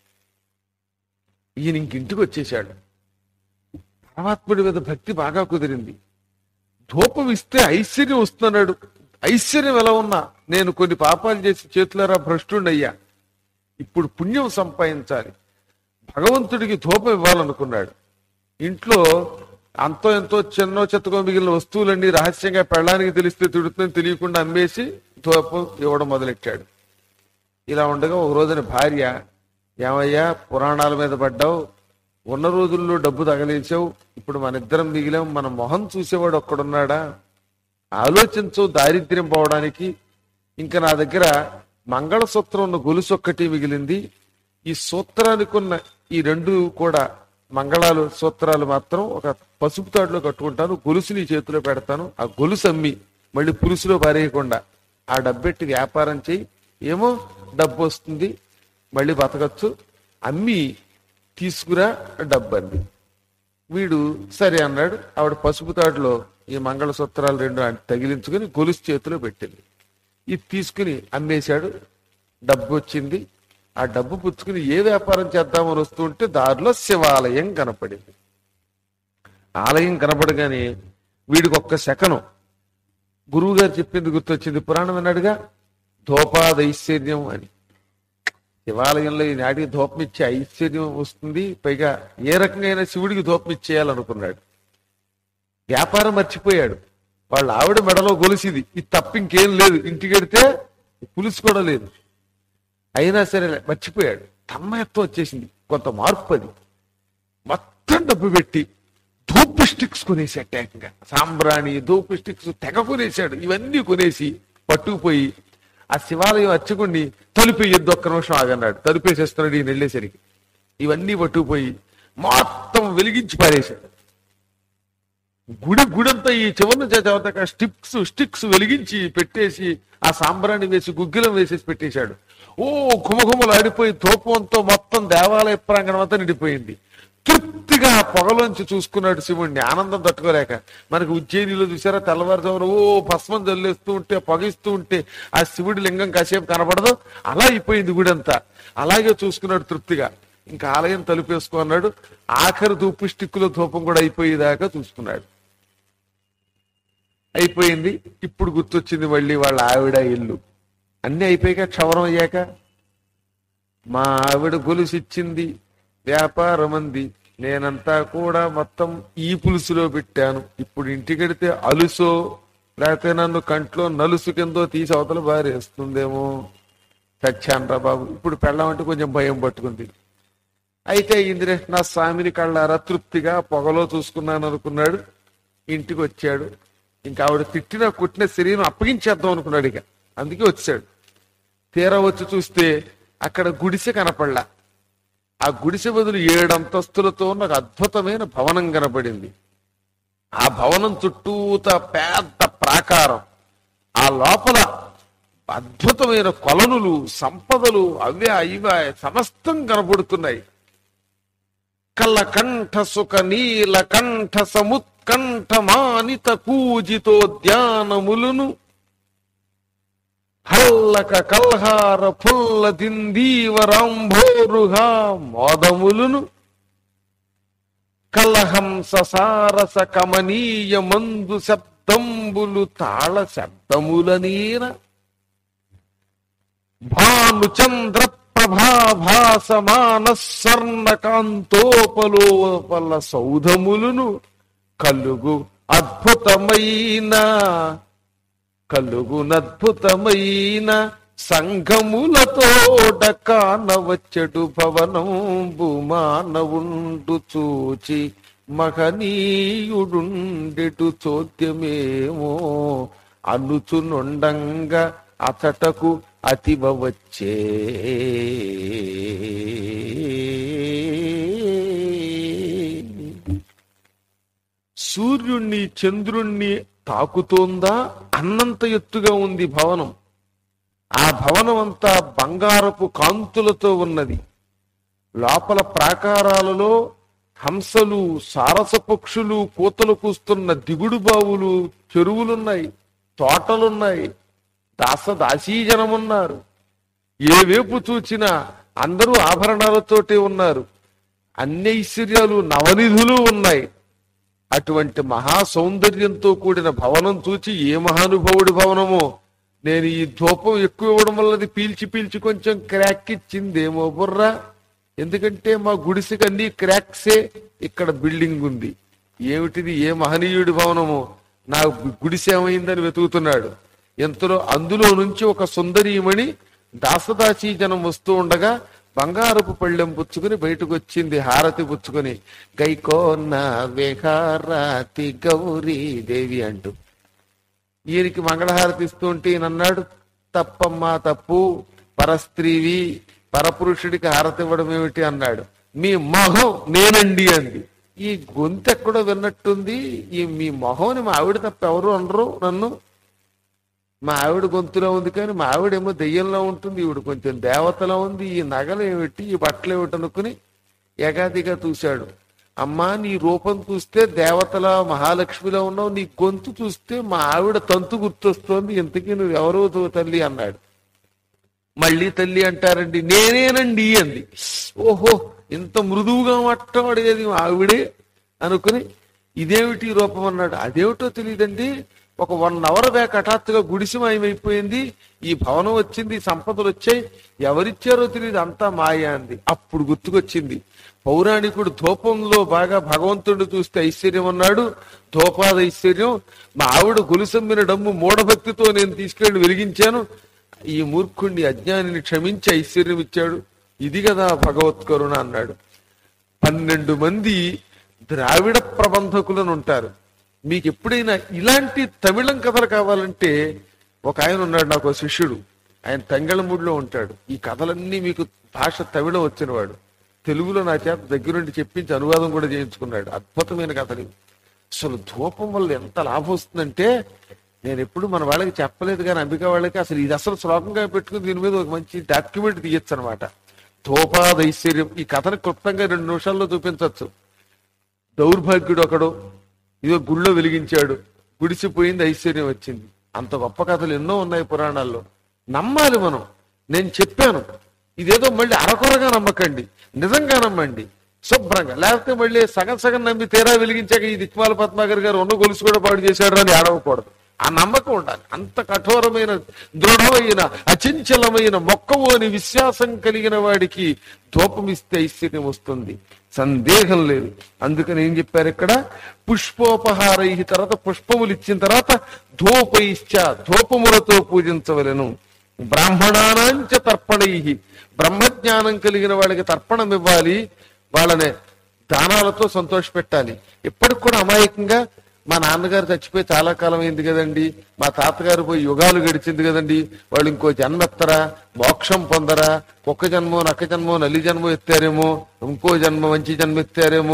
ఈయన ఇంక ఇంటికి వచ్చేసాడు పరమాత్ముడి మీద భక్తి బాగా కుదిరింది ధూపం ఇస్తే ఐశ్వర్యం వస్తున్నాడు ఐశ్వర్యం ఎలా ఉన్నా నేను కొన్ని పాపాలు చేసి చేతులారా భ్రష్టుండయ్యా ఇప్పుడు పుణ్యం సంపాదించాలి భగవంతుడికి ధూపం ఇవ్వాలనుకున్నాడు ఇంట్లో అంతో ఎంతో చిన్నో చెత్తకో మిగిలిన వస్తువులన్నీ రహస్యంగా పెళ్ళానికి తెలిస్తే తిడుతుందని తెలియకుండా అమ్మేసి ధూపం ఇవ్వడం మొదలెట్టాడు ఇలా ఉండగా ఒక రోజున భార్య ఏమయ్యా పురాణాల మీద పడ్డావు ఉన్న రోజుల్లో డబ్బు తగలేసావు ఇప్పుడు మన ఇద్దరం మిగిలాం మన మొహం చూసేవాడు ఒక్కడున్నాడా ఆలోచించు దారిద్ర్యం పోవడానికి ఇంకా నా దగ్గర మంగళసూత్రం ఉన్న గొలుసు ఒక్కటి మిగిలింది ఈ సూత్రానికి ఉన్న ఈ రెండు కూడా మంగళాలు సూత్రాలు మాత్రం ఒక పసుపు తాడులో కట్టుకుంటాను గొలుసు నీ చేతిలో పెడతాను ఆ గొలుసు అమ్మి మళ్ళీ పులుసులో పారేయకుండా ఆ డబ్బెట్టి వ్యాపారం చేయి ఏమో డబ్బు వస్తుంది మళ్ళీ బతకచ్చు అమ్మి తీసుకురా డబ్బు అంది వీడు సరే అన్నాడు ఆవిడ పసుపు తాడులో ఈ మంగళసూత్రాలు రెండు ఆయన తగిలించుకుని గొలుసు చేతిలో పెట్టింది ఇది తీసుకుని అమ్మేశాడు డబ్బు వచ్చింది ఆ డబ్బు పుచ్చుకుని ఏ వ్యాపారం చేద్దామని వస్తుంటే దారిలో శివాలయం కనపడింది ఆలయం కనపడగానే వీడికి ఒక్క శకనం గురువు గారు చెప్పింది గుర్తొచ్చింది పురాణం విన్నాడుగా ధూపాదైశ్వర్యం అని శివాలయంలో ఈ నాటికి ధూపం ఇచ్చే ఐశ్వర్యం వస్తుంది పైగా ఏ రకంగా అయినా శివుడికి ధూపం ఇచ్చేయాలనుకున్నాడు వ్యాపారం మర్చిపోయాడు వాళ్ళ ఆవిడ మెడలో గొలిసింది ఇది తప్ప ఇంకేం లేదు ఇంటికి వెడితే పులుసు కూడా లేదు అయినా సరే మర్చిపోయాడు తమ్మయత్వం వచ్చేసింది కొంత మార్పు అది మొత్తం డబ్బు పెట్టి ధూప్ స్టిక్స్ కొనేసాడు ఏకంగా సాంబ్రాణి ధూప్ స్టిక్స్ తెగ కొనేశాడు ఇవన్నీ కొనేసి పట్టుకుపోయి ఆ శివాలయం అర్చకుడిని తలుపేయొద్దు ఒక్క నిమిషం ఆగన్నాడు తలుపేసేస్తున్నాడు ఈయన వెళ్ళేసరికి ఇవన్నీ పట్టుకుపోయి మొత్తం వెలిగించి పారేశాడు గుడి గుడంతా ఈ చివరి నుంచి చవతక స్టిక్స్ స్టిక్స్ వెలిగించి పెట్టేసి ఆ సాంబ్రాన్ని వేసి గుగ్గిలం వేసేసి పెట్టేశాడు ఓ ఘుమఘుమలు ఆడిపోయి తోపంతో మొత్తం దేవాలయ ప్రాంగణం అంతా నిండిపోయింది తృప్తిగా ఆ పొగలోంచి చూసుకున్నాడు శివుణ్ణి ఆనందం తట్టుకోలేక మనకు ఉజ్జయినిలో చూసారా తెల్లవారుజామున ఓ భస్మం జల్లేస్తూ ఉంటే పొగిస్తూ ఉంటే ఆ శివుడి లింగం కాసేపు కనపడదు అలా అయిపోయింది గుడంతా అలాగే చూసుకున్నాడు తృప్తిగా ఇంకా ఆలయం తలుపేసుకున్నాడు ఆఖరి ధూపు స్టిక్కుల ధూపం కూడా అయిపోయేదాకా చూసుకున్నాడు అయిపోయింది ఇప్పుడు గుర్తొచ్చింది మళ్ళీ వాళ్ళ ఆవిడ ఇల్లు అన్ని అయిపోయాక క్షవరం అయ్యాక మా ఆవిడ గొలుసు ఇచ్చింది వ్యాపారం అంది నేనంతా కూడా మొత్తం ఈ పులుసులో పెట్టాను ఇప్పుడు ఇంటికెడితే అలుసో లేకపోతే నన్ను కంట్లో నలుసు కిందో తీసి అవతల బారేస్తుందేమో చచ్చానరా బాబు ఇప్పుడు పెళ్ళామంటే కొంచెం భయం పట్టుకుంది అయితే ఇంద్రే నా స్వామిని కళ్ళారా తృప్తిగా పొగలో చూసుకున్నాను అనుకున్నాడు ఇంటికి వచ్చాడు ఇంకా ఆవిడ తిట్టిన కొట్టిన శరీరం అప్పగించేద్దాం అనుకున్నాడు ఇక అందుకే వచ్చాడు తీరా వచ్చి చూస్తే అక్కడ గుడిసె కనపడలా ఆ గుడిసె బదులు ఏడు అంతస్తులతో ఉన్న ఒక అద్భుతమైన భవనం కనపడింది ఆ భవనం చుట్టూత పెద్ద ప్రాకారం ఆ లోపల అద్భుతమైన కొలనులు సంపదలు అవే ఇవే సమస్తం కనబడుతున్నాయి కళ్ళకంఠ సుఖ నీల కంఠ సముత్కంఠ మానిత కూజితోద్యానములను హల్లక కల్హార ఫుల్ల దిందీవరాంభోరుగా మోదములను కలహంస సారస కమనీయ మందు శబ్దంబులు తాళ శబ్దములనీన భానుచంద్ర ప్రభాభాసమాన స్వర్ణ కాంతోపలోపల సౌధములను కలుగు అద్భుతమైన కలుగునద్భుతమైన సంఘములతోడ కానవచ్చడు భవనంబు మానవుండు చూచి మహనీయుడుండెటు చోద్యమేమో అనుచునుండంగా అతటకు అతివ వచ్చే సూర్యుణ్ణి చంద్రుణ్ణి తాకుతోందా అన్నంత ఎత్తుగా ఉంది భవనం ఆ భవనం అంతా బంగారపు కాంతులతో ఉన్నది లోపల ప్రాకారాలలో హంసలు సారస పక్షులు కూతలు కూస్తున్న దిగుడు బావులు చెరువులున్నాయి తోటలున్నాయి దాస దాసీజనమున్నారు ఏ వైపు చూచినా అందరూ ఆభరణాలతోటే ఉన్నారు అన్ని ఐశ్వర్యాలు నవనిధులు ఉన్నాయి అటువంటి మహా సౌందర్యంతో కూడిన భవనం చూచి ఏ మహానుభావుడి భవనమో నేను ఈ ధూపం ఎక్కువ ఇవ్వడం వల్ల అది పీల్చి పీల్చి కొంచెం క్రాక్ ఇచ్చిందేమో బుర్రా ఎందుకంటే మా గుడిసెకి అన్ని క్రాక్సే ఇక్కడ బిల్డింగ్ ఉంది ఏమిటిది ఏ మహనీయుడి భవనమో నా గుడిసె ఏమైందని వెతుకుతున్నాడు ఎంతలో అందులో నుంచి ఒక సుందరీమణి దాసదాసీ జనం వస్తూ ఉండగా బంగారపు పళ్ళెం పుచ్చుకుని బయటకు వచ్చింది హారతి పుచ్చుకుని గైకోన్న విహారాతి గౌరీ దేవి అంటూ ఈయనకి మంగళహారతి ఇస్తూ ఉంటే ఈయన అన్నాడు తప్పమ్మా తప్పు పరస్త్రీవి పరపురుషుడికి హారతి ఇవ్వడం ఏమిటి అన్నాడు మీ మొహం నేనండి అంది ఈ గొంతు ఎక్కడో విన్నట్టుంది ఈ మీ మొహంని మా ఆవిడ తప్ప ఎవరు అనరు నన్ను మా ఆవిడ గొంతులో ఉంది కానీ మా ఆవిడేమో దెయ్యంలో ఉంటుంది ఈవిడ కొంచెం దేవతలో ఉంది ఈ నగలు ఏమిటి ఈ బట్టలు ఏమిటి అనుకుని ఎగాదిగా చూశాడు అమ్మా నీ రూపం చూస్తే దేవతల మహాలక్ష్మిలో ఉన్నావు నీ గొంతు చూస్తే మా ఆవిడ తంతు గుర్తొస్తోంది ఇంతకీ నువ్వు ఎవరో తల్లి అన్నాడు మళ్ళీ తల్లి అంటారండి నేనేనండి అంది ఓహో ఇంత మృదువుగా మాట్లాడేది మా ఆవిడే అనుకుని ఇదేమిటి ఈ రూపం అన్నాడు అదేమిటో తెలియదండి ఒక వన్ అవర్ బ్యాక్ హఠాత్తుగా గుడిసి మాయమైపోయింది ఈ భవనం వచ్చింది ఈ సంపదలు వచ్చాయి ఎవరిచ్చారో తెలియదు అంతా మాయ అంది అప్పుడు గుర్తుకొచ్చింది పౌరాణికుడు ధూపంలో బాగా భగవంతుడు చూస్తే ఐశ్వర్యం అన్నాడు ధూపాద ఐశ్వర్యం మా ఆవిడ గొలుసమ్మిన డమ్ము మూఢభక్తితో నేను తీసుకెళ్లి వెలిగించాను ఈ మూర్ఖుణ్ణి అజ్ఞానిని క్షమించి ఐశ్వర్యం ఇచ్చాడు ఇది కదా భగవత్ కరుణ అన్నాడు పన్నెండు మంది ద్రావిడ ప్రబంధకులను ఉంటారు మీకు ఎప్పుడైనా ఇలాంటి తమిళం కథలు కావాలంటే ఒక ఆయన ఉన్నాడు నాకు ఒక శిష్యుడు ఆయన తంగళమూడిలో ఉంటాడు ఈ కథలన్నీ మీకు భాష తమిళం వచ్చినవాడు తెలుగులో నా చేత దగ్గరుండి చెప్పించి అనువాదం కూడా చేయించుకున్నాడు అద్భుతమైన కథలు ఇవి. అసలు ధూపం వల్ల ఎంత లాభం వస్తుందంటే నేను ఎప్పుడు మన వాళ్ళకి చెప్పలేదు కానీ అంబిక వాళ్ళకి అసలు ఇది అసలు శ్లోకంగా పెట్టుకుని దీని మీద ఒక మంచి డాక్యుమెంట్ తీయచ్చు అనమాట ధూపాదైశ్వర్యం ఈ కథను క్లుప్తంగా రెండు నిమిషాల్లో చూపించవచ్చు దౌర్భాగ్యుడు ఒకడు ఇదో గుళ్ళో వెలిగించాడు గుడిసిపోయింది ఐశ్వర్యం వచ్చింది అంత గొప్ప కథలు ఎన్నో ఉన్నాయి పురాణాల్లో నమ్మాలి మనం నేను చెప్పాను ఇదేదో మళ్ళీ అరకొరగా నమ్మకండి నిజంగా నమ్మండి శుభ్రంగా లేకపోతే మళ్ళీ సగం సగం నమ్మి తీరా వెలిగించాక ఈ దిక్మాల పద్మాకర్ గారు ఉన్న గొలుసు కూడా పాడు చేశాడు అని ఆడవకూడదు ఆ నమ్మకం ఉండాలి అంత కఠోరమైన దృఢమైన అచంచలమైన మొక్కవు అని విశ్వాసం కలిగిన వాడికి ధూపం ఇస్తే ఐశ్వర్యం వస్తుంది సందేహం లేదు అందుకని ఏం చెప్పారు ఇక్కడ పుష్పోపహారై తర్వాత పుష్పములు ఇచ్చిన తర్వాత ధూపైశ్చ ధూపములతో పూజించవలెను బ్రాహ్మణానాంచ తర్పణై బ్రహ్మజ్ఞానం కలిగిన వాళ్ళకి తర్పణం ఇవ్వాలి వాళ్ళని దానాలతో సంతోష పెట్టాలి ఇప్పటికి కూడా అమాయకంగా మా నాన్నగారు చచ్చిపోయి చాలా కాలం అయింది కదండి మా తాతగారు పోయి యుగాలు గడిచింది కదండి వాళ్ళు ఇంకో జన్మ ఎత్తరా మోక్షం పొందరా ఒక్క జన్మో నక్క జన్మో నల్లి జన్మ ఎత్తారేమో ఇంకో జన్మ మంచి జన్మ ఎత్తారేమో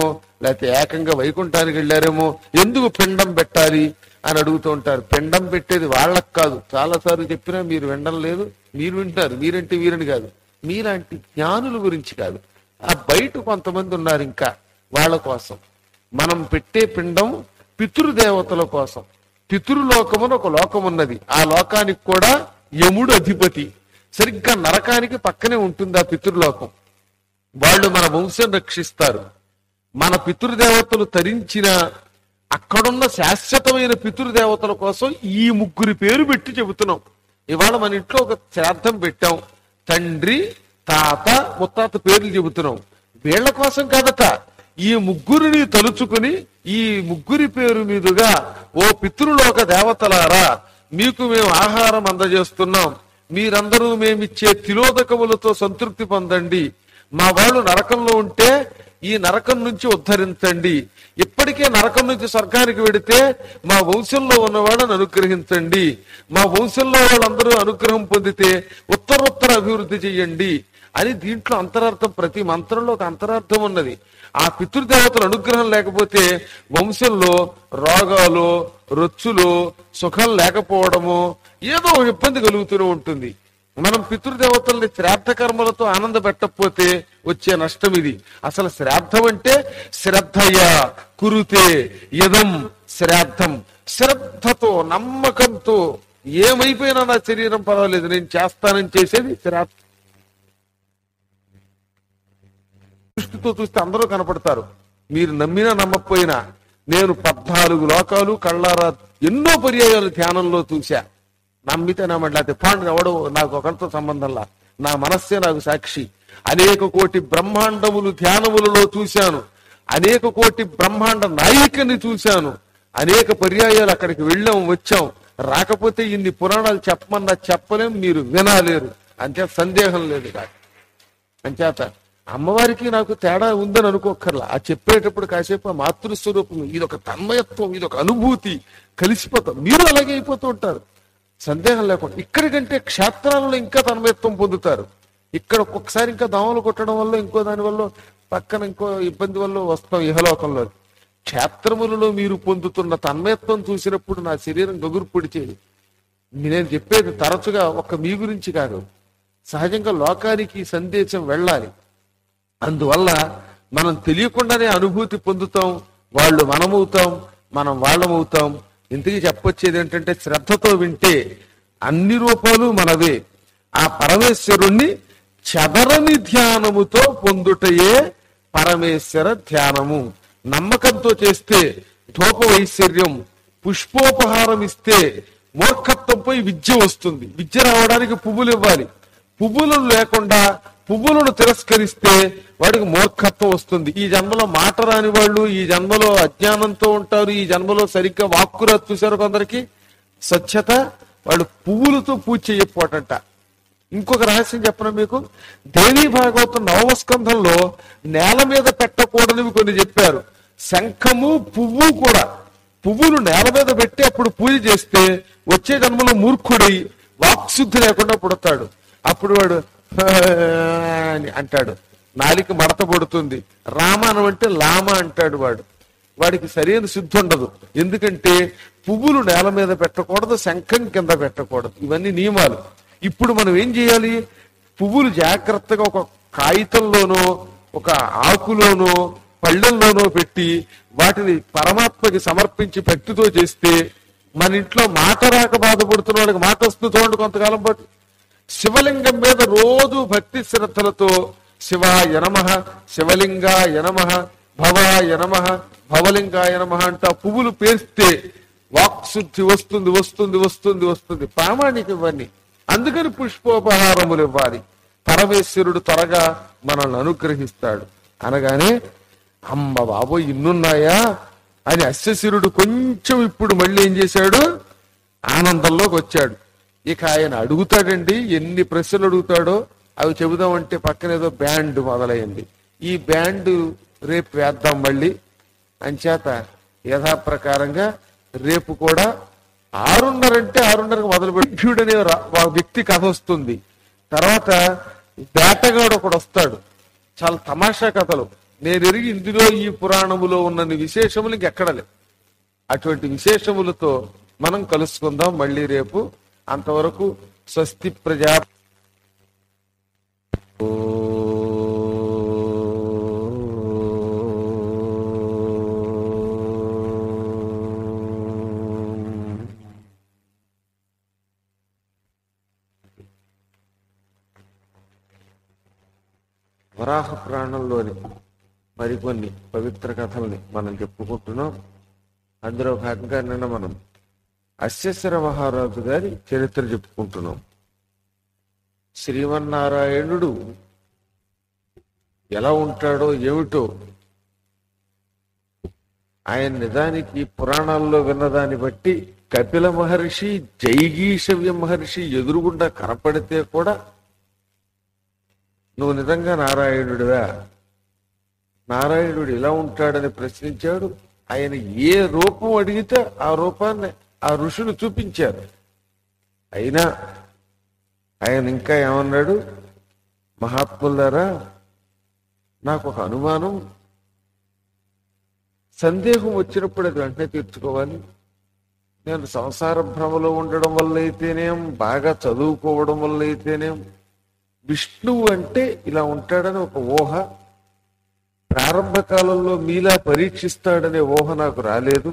లేకపోతే ఏకంగా వైకుంఠానికి వెళ్ళారేమో ఎందుకు పిండం పెట్టాలి అని అడుగుతూ ఉంటారు పిండం పెట్టేది వాళ్ళకి కాదు చాలాసార్లు చెప్పినా మీరు వినడం లేదు మీరు వింటారు మీరంటే వీరని కాదు మీలాంటి జ్ఞానుల గురించి కాదు ఆ బయట కొంతమంది ఉన్నారు ఇంకా వాళ్ళ కోసం మనం పెట్టే పిండం పితృదేవతల కోసం పితృలోకమున ఒక లోకం ఉన్నది ఆ లోకానికి కూడా యముడు అధిపతి సరిగ్గా నరకానికి పక్కనే ఉంటుంది ఆ పితృలోకం వాళ్ళు మన వంశం రక్షిస్తారు మన పితృదేవతలు తరించిన అక్కడున్న శాశ్వతమైన పితృదేవతల కోసం ఈ ముగ్గురి పేరు పెట్టి చెబుతున్నాం ఇవాళ మన ఇంట్లో ఒక శ్రాద్ధం పెట్టాం తండ్రి తాత ముత్తాత పేర్లు చెబుతున్నాం వీళ్ళ కోసం కాదట ఈ ముగ్గురిని తలుచుకుని ఈ ముగ్గురి పేరు మీదుగా ఓ పితృలోక దేవతలారా మీకు మేము ఆహారం అందజేస్తున్నాం మీరందరూ మేమిచ్చే తిలోదకములతో సంతృప్తి పొందండి మా వాళ్ళు నరకంలో ఉంటే ఈ నరకం నుంచి ఉద్ధరించండి ఇప్పటికే నరకం నుంచి స్వర్గానికి వెడితే మా వంశంలో ఉన్న వాళ్ళని అనుగ్రహించండి మా వంశంలో వాళ్ళందరూ అనుగ్రహం పొందితే ఉత్తరోత్తర అభివృద్ధి చెయ్యండి అని దీంట్లో అంతరార్థం ప్రతి మంత్రంలో ఒక అంతరార్థం ఉన్నది ఆ పితృదేవతల అనుగ్రహం లేకపోతే వంశంలో రోగాలు రొచ్చులు సుఖం లేకపోవడము ఏదో ఒక ఇబ్బంది కలుగుతూనే ఉంటుంది మనం పితృదేవతల్ని శ్రాద్ధ కర్మలతో ఆనంద పెట్టకపోతే వచ్చే నష్టం ఇది అసలు శ్రాద్ధం అంటే శ్రద్ధయ కురుతే యదం శ్రాద్ధం శ్రద్ధతో నమ్మకంతో ఏమైపోయినా నా శరీరం పర్వాలేదు నేను చేస్తానని చేసేది శ్రాద్ధం దృష్టితో చూస్తే అందరూ కనపడతారు మీరు నమ్మినా నమ్మకపోయినా నేను పద్నాలుగు లోకాలు కళ్ళారా ఎన్నో పర్యాయాలు ధ్యానంలో చూశా నమ్మితే నమ్మండి లేకపోతే పాండు ఎవడు నాకు ఒకరితో సంబంధంలా నా మనస్సే నాకు సాక్షి అనేక కోటి బ్రహ్మాండములు ధ్యానములలో చూశాను అనేక కోటి బ్రహ్మాండ నాయికని చూశాను అనేక పర్యాయాలు అక్కడికి వెళ్ళాం వచ్చాం రాకపోతే ఇన్ని పురాణాలు చెప్పమన్నా చెప్పలేం మీరు వినాలేరు అంతే సందేహం లేదు కాదు అంచేత అమ్మవారికి నాకు తేడా ఉందని అనుకోకర్లా ఆ చెప్పేటప్పుడు కాసేపు ఆ మాతృస్వరూపం ఇది ఒక తన్మయత్వం ఇది ఒక అనుభూతి కలిసిపోతాం మీరు అలాగే అయిపోతూ ఉంటారు సందేహం లేకుండా ఇక్కడికంటే క్షేత్రాలలో ఇంకా తన్మయత్వం పొందుతారు ఇక్కడ ఒక్కొక్కసారి ఇంకా దోమలు కొట్టడం వల్ల ఇంకో దాని వల్ల పక్కన ఇంకో ఇబ్బంది వల్ల వస్తాం ఇహలోకంలో క్షేత్రములలో మీరు పొందుతున్న తన్మయత్వం చూసినప్పుడు నా శరీరం గగురు పొడిచేది నేను చెప్పేది తరచుగా ఒక మీ గురించి కాదు సహజంగా లోకానికి ఈ సందేశం వెళ్ళాలి అందువల్ల మనం తెలియకుండానే అనుభూతి పొందుతాం వాళ్ళు మనమవుతాం మనం వాళ్ళమవుతాం ఇంతకీ చెప్పొచ్చేది ఏంటంటే శ్రద్ధతో వింటే అన్ని రూపాలు మనవే ఆ పరమేశ్వరుణ్ణి చదరని ధ్యానముతో పొందుటయే పరమేశ్వర ధ్యానము నమ్మకంతో చేస్తే ధూప వైశ్వర్యం పుష్పోపహారం ఇస్తే మూర్ఖత్వంపై విద్య వస్తుంది విద్య రావడానికి పువ్వులు ఇవ్వాలి పువ్వులు లేకుండా పువ్వులను తిరస్కరిస్తే వాడికి మూర్ఖత్వం వస్తుంది ఈ జన్మలో మాట రాని వాళ్ళు ఈ జన్మలో అజ్ఞానంతో ఉంటారు ఈ జన్మలో సరిగ్గా వాక్కురా చూశారు కొందరికి స్వచ్ఛత వాళ్ళు పువ్వులతో పూజ చేయకపోవటంట ఇంకొక రహస్యం చెప్పను మీకు దేవీ భాగవతం నవమ స్కంధంలో నేల మీద పెట్టకూడనివి కొన్ని చెప్పారు శంఖము పువ్వు కూడా పువ్వులు నేల మీద పెట్టి అప్పుడు పూజ చేస్తే వచ్చే జన్మలో మూర్ఖుడై వాక్శుద్ధి లేకుండా పుడతాడు అప్పుడు వాడు "హా" అని అంటాడు నాలిక మడత పడుతుంది రామానం అంటే లామ అంటాడు వాడు వాడికి సరైన శుద్ధి ఉండదు ఎందుకంటే పువ్వులు నేల మీద పెట్టకూడదు శంఖం కింద పెట్టకూడదు ఇవన్నీ నియమాలు ఇప్పుడు మనం ఏం చేయాలి పువ్వులు జాగ్రత్తగా ఒక కాగితంలోనో ఒక ఆకులోనో పళ్ళెంలోనో పెట్టి వాటిని పరమాత్మకి సమర్పించి భక్తితో చేస్తే మన ఇంట్లో మాట రాక బాధపడుతున్న వాళ్ళకి మాట వస్తుంది చూడండి కొంతకాలం పాటు శివలింగం మీద రోజు భక్తి శ్రద్ధలతో శివాయ నమ శివలింగాయ నమ భవాయ నమ భవలింగాయ నమ అంట పువ్వులు పేస్తే వాక్శుద్ధి వస్తుంది వస్తుంది వస్తుంది వస్తుంది ప్రామాణిక ఇవన్నీ అందుకని పుష్పోపహారములు ఇవ్వాలి పరమేశ్వరుడు త్వరగా మనల్ని అనుగ్రహిస్తాడు అనగానే అమ్మ బాబోయ్ ఇన్నున్నాయా అని అశ్వశిరుడు కొంచెం ఇప్పుడు మళ్ళీ ఏం చేశాడు ఆనందంలోకి వచ్చాడు ఇక ఆయన అడుగుతాడండి ఎన్ని ప్రశ్నలు అడుగుతాడో అవి చెబుదామంటే పక్కన ఏదో బ్యాండ్ మొదలైంది ఈ బ్యాండ్ రేపు వేద్దాం మళ్ళీ అంచేత యథాప్రకారంగా రేపు కూడా ఆరున్నర అంటే ఆరున్నరకు మొదలుపెట్టి భీముడు అనే రా- వా- వ్యక్తి కథ వస్తుంది తర్వాత వేటగాడు ఒకడు వస్తాడు చాలా తమాషా కథలు నేను ఎరిగి ఇందులో ఈ పురాణములో ఉన్నన్ని విశేషములు ఇంకెక్కడ లేవు అటువంటి విశేషములతో మనం కలుసుకుందాం మళ్ళీ రేపు అంతవరకు స్వస్తి ప్రజా వరాహ పురాణంలోని మరికొన్ని పవిత్ర కథల్ని మనం చెప్పుకుంటున్నాం అందులో భాగంగా నిన్న మనం అశ్వశర మహారాజు గారి చరిత్ర చెప్పుకుంటున్నాం శ్రీమన్నారాయణుడు ఎలా ఉంటాడో ఏమిటో ఆయన నిజానికి పురాణాల్లో విన్నదాన్ని బట్టి కపిల మహర్షి జైగీషవ్య మహర్షి ఎదురుగుండా కనపడితే కూడా నువ్వు నిజంగా నారాయణుడివా నారాయణుడు ఇలా ఉంటాడని ప్రశ్నించాడు ఆయన ఏ రూపం అడిగితే ఆ రూపాన్ని ఆ ఋషులు చూపించారు అయినా ఆయన ఇంకా ఏమన్నాడు మహాత్ములారా నాకు ఒక అనుమానం సందేహం వచ్చినప్పుడు అది వెంటనే తీర్చుకోవాలి నేను సంసార భ్రమలో ఉండడం వల్ల అయితేనేం బాగా చదువుకోవడం వల్ల అయితేనేం విష్ణువు అంటే ఇలా ఉంటాడని ఒక ఊహ ప్రారంభ కాలంలో మీలా పరీక్షిస్తాడనే ఊహ నాకు రాలేదు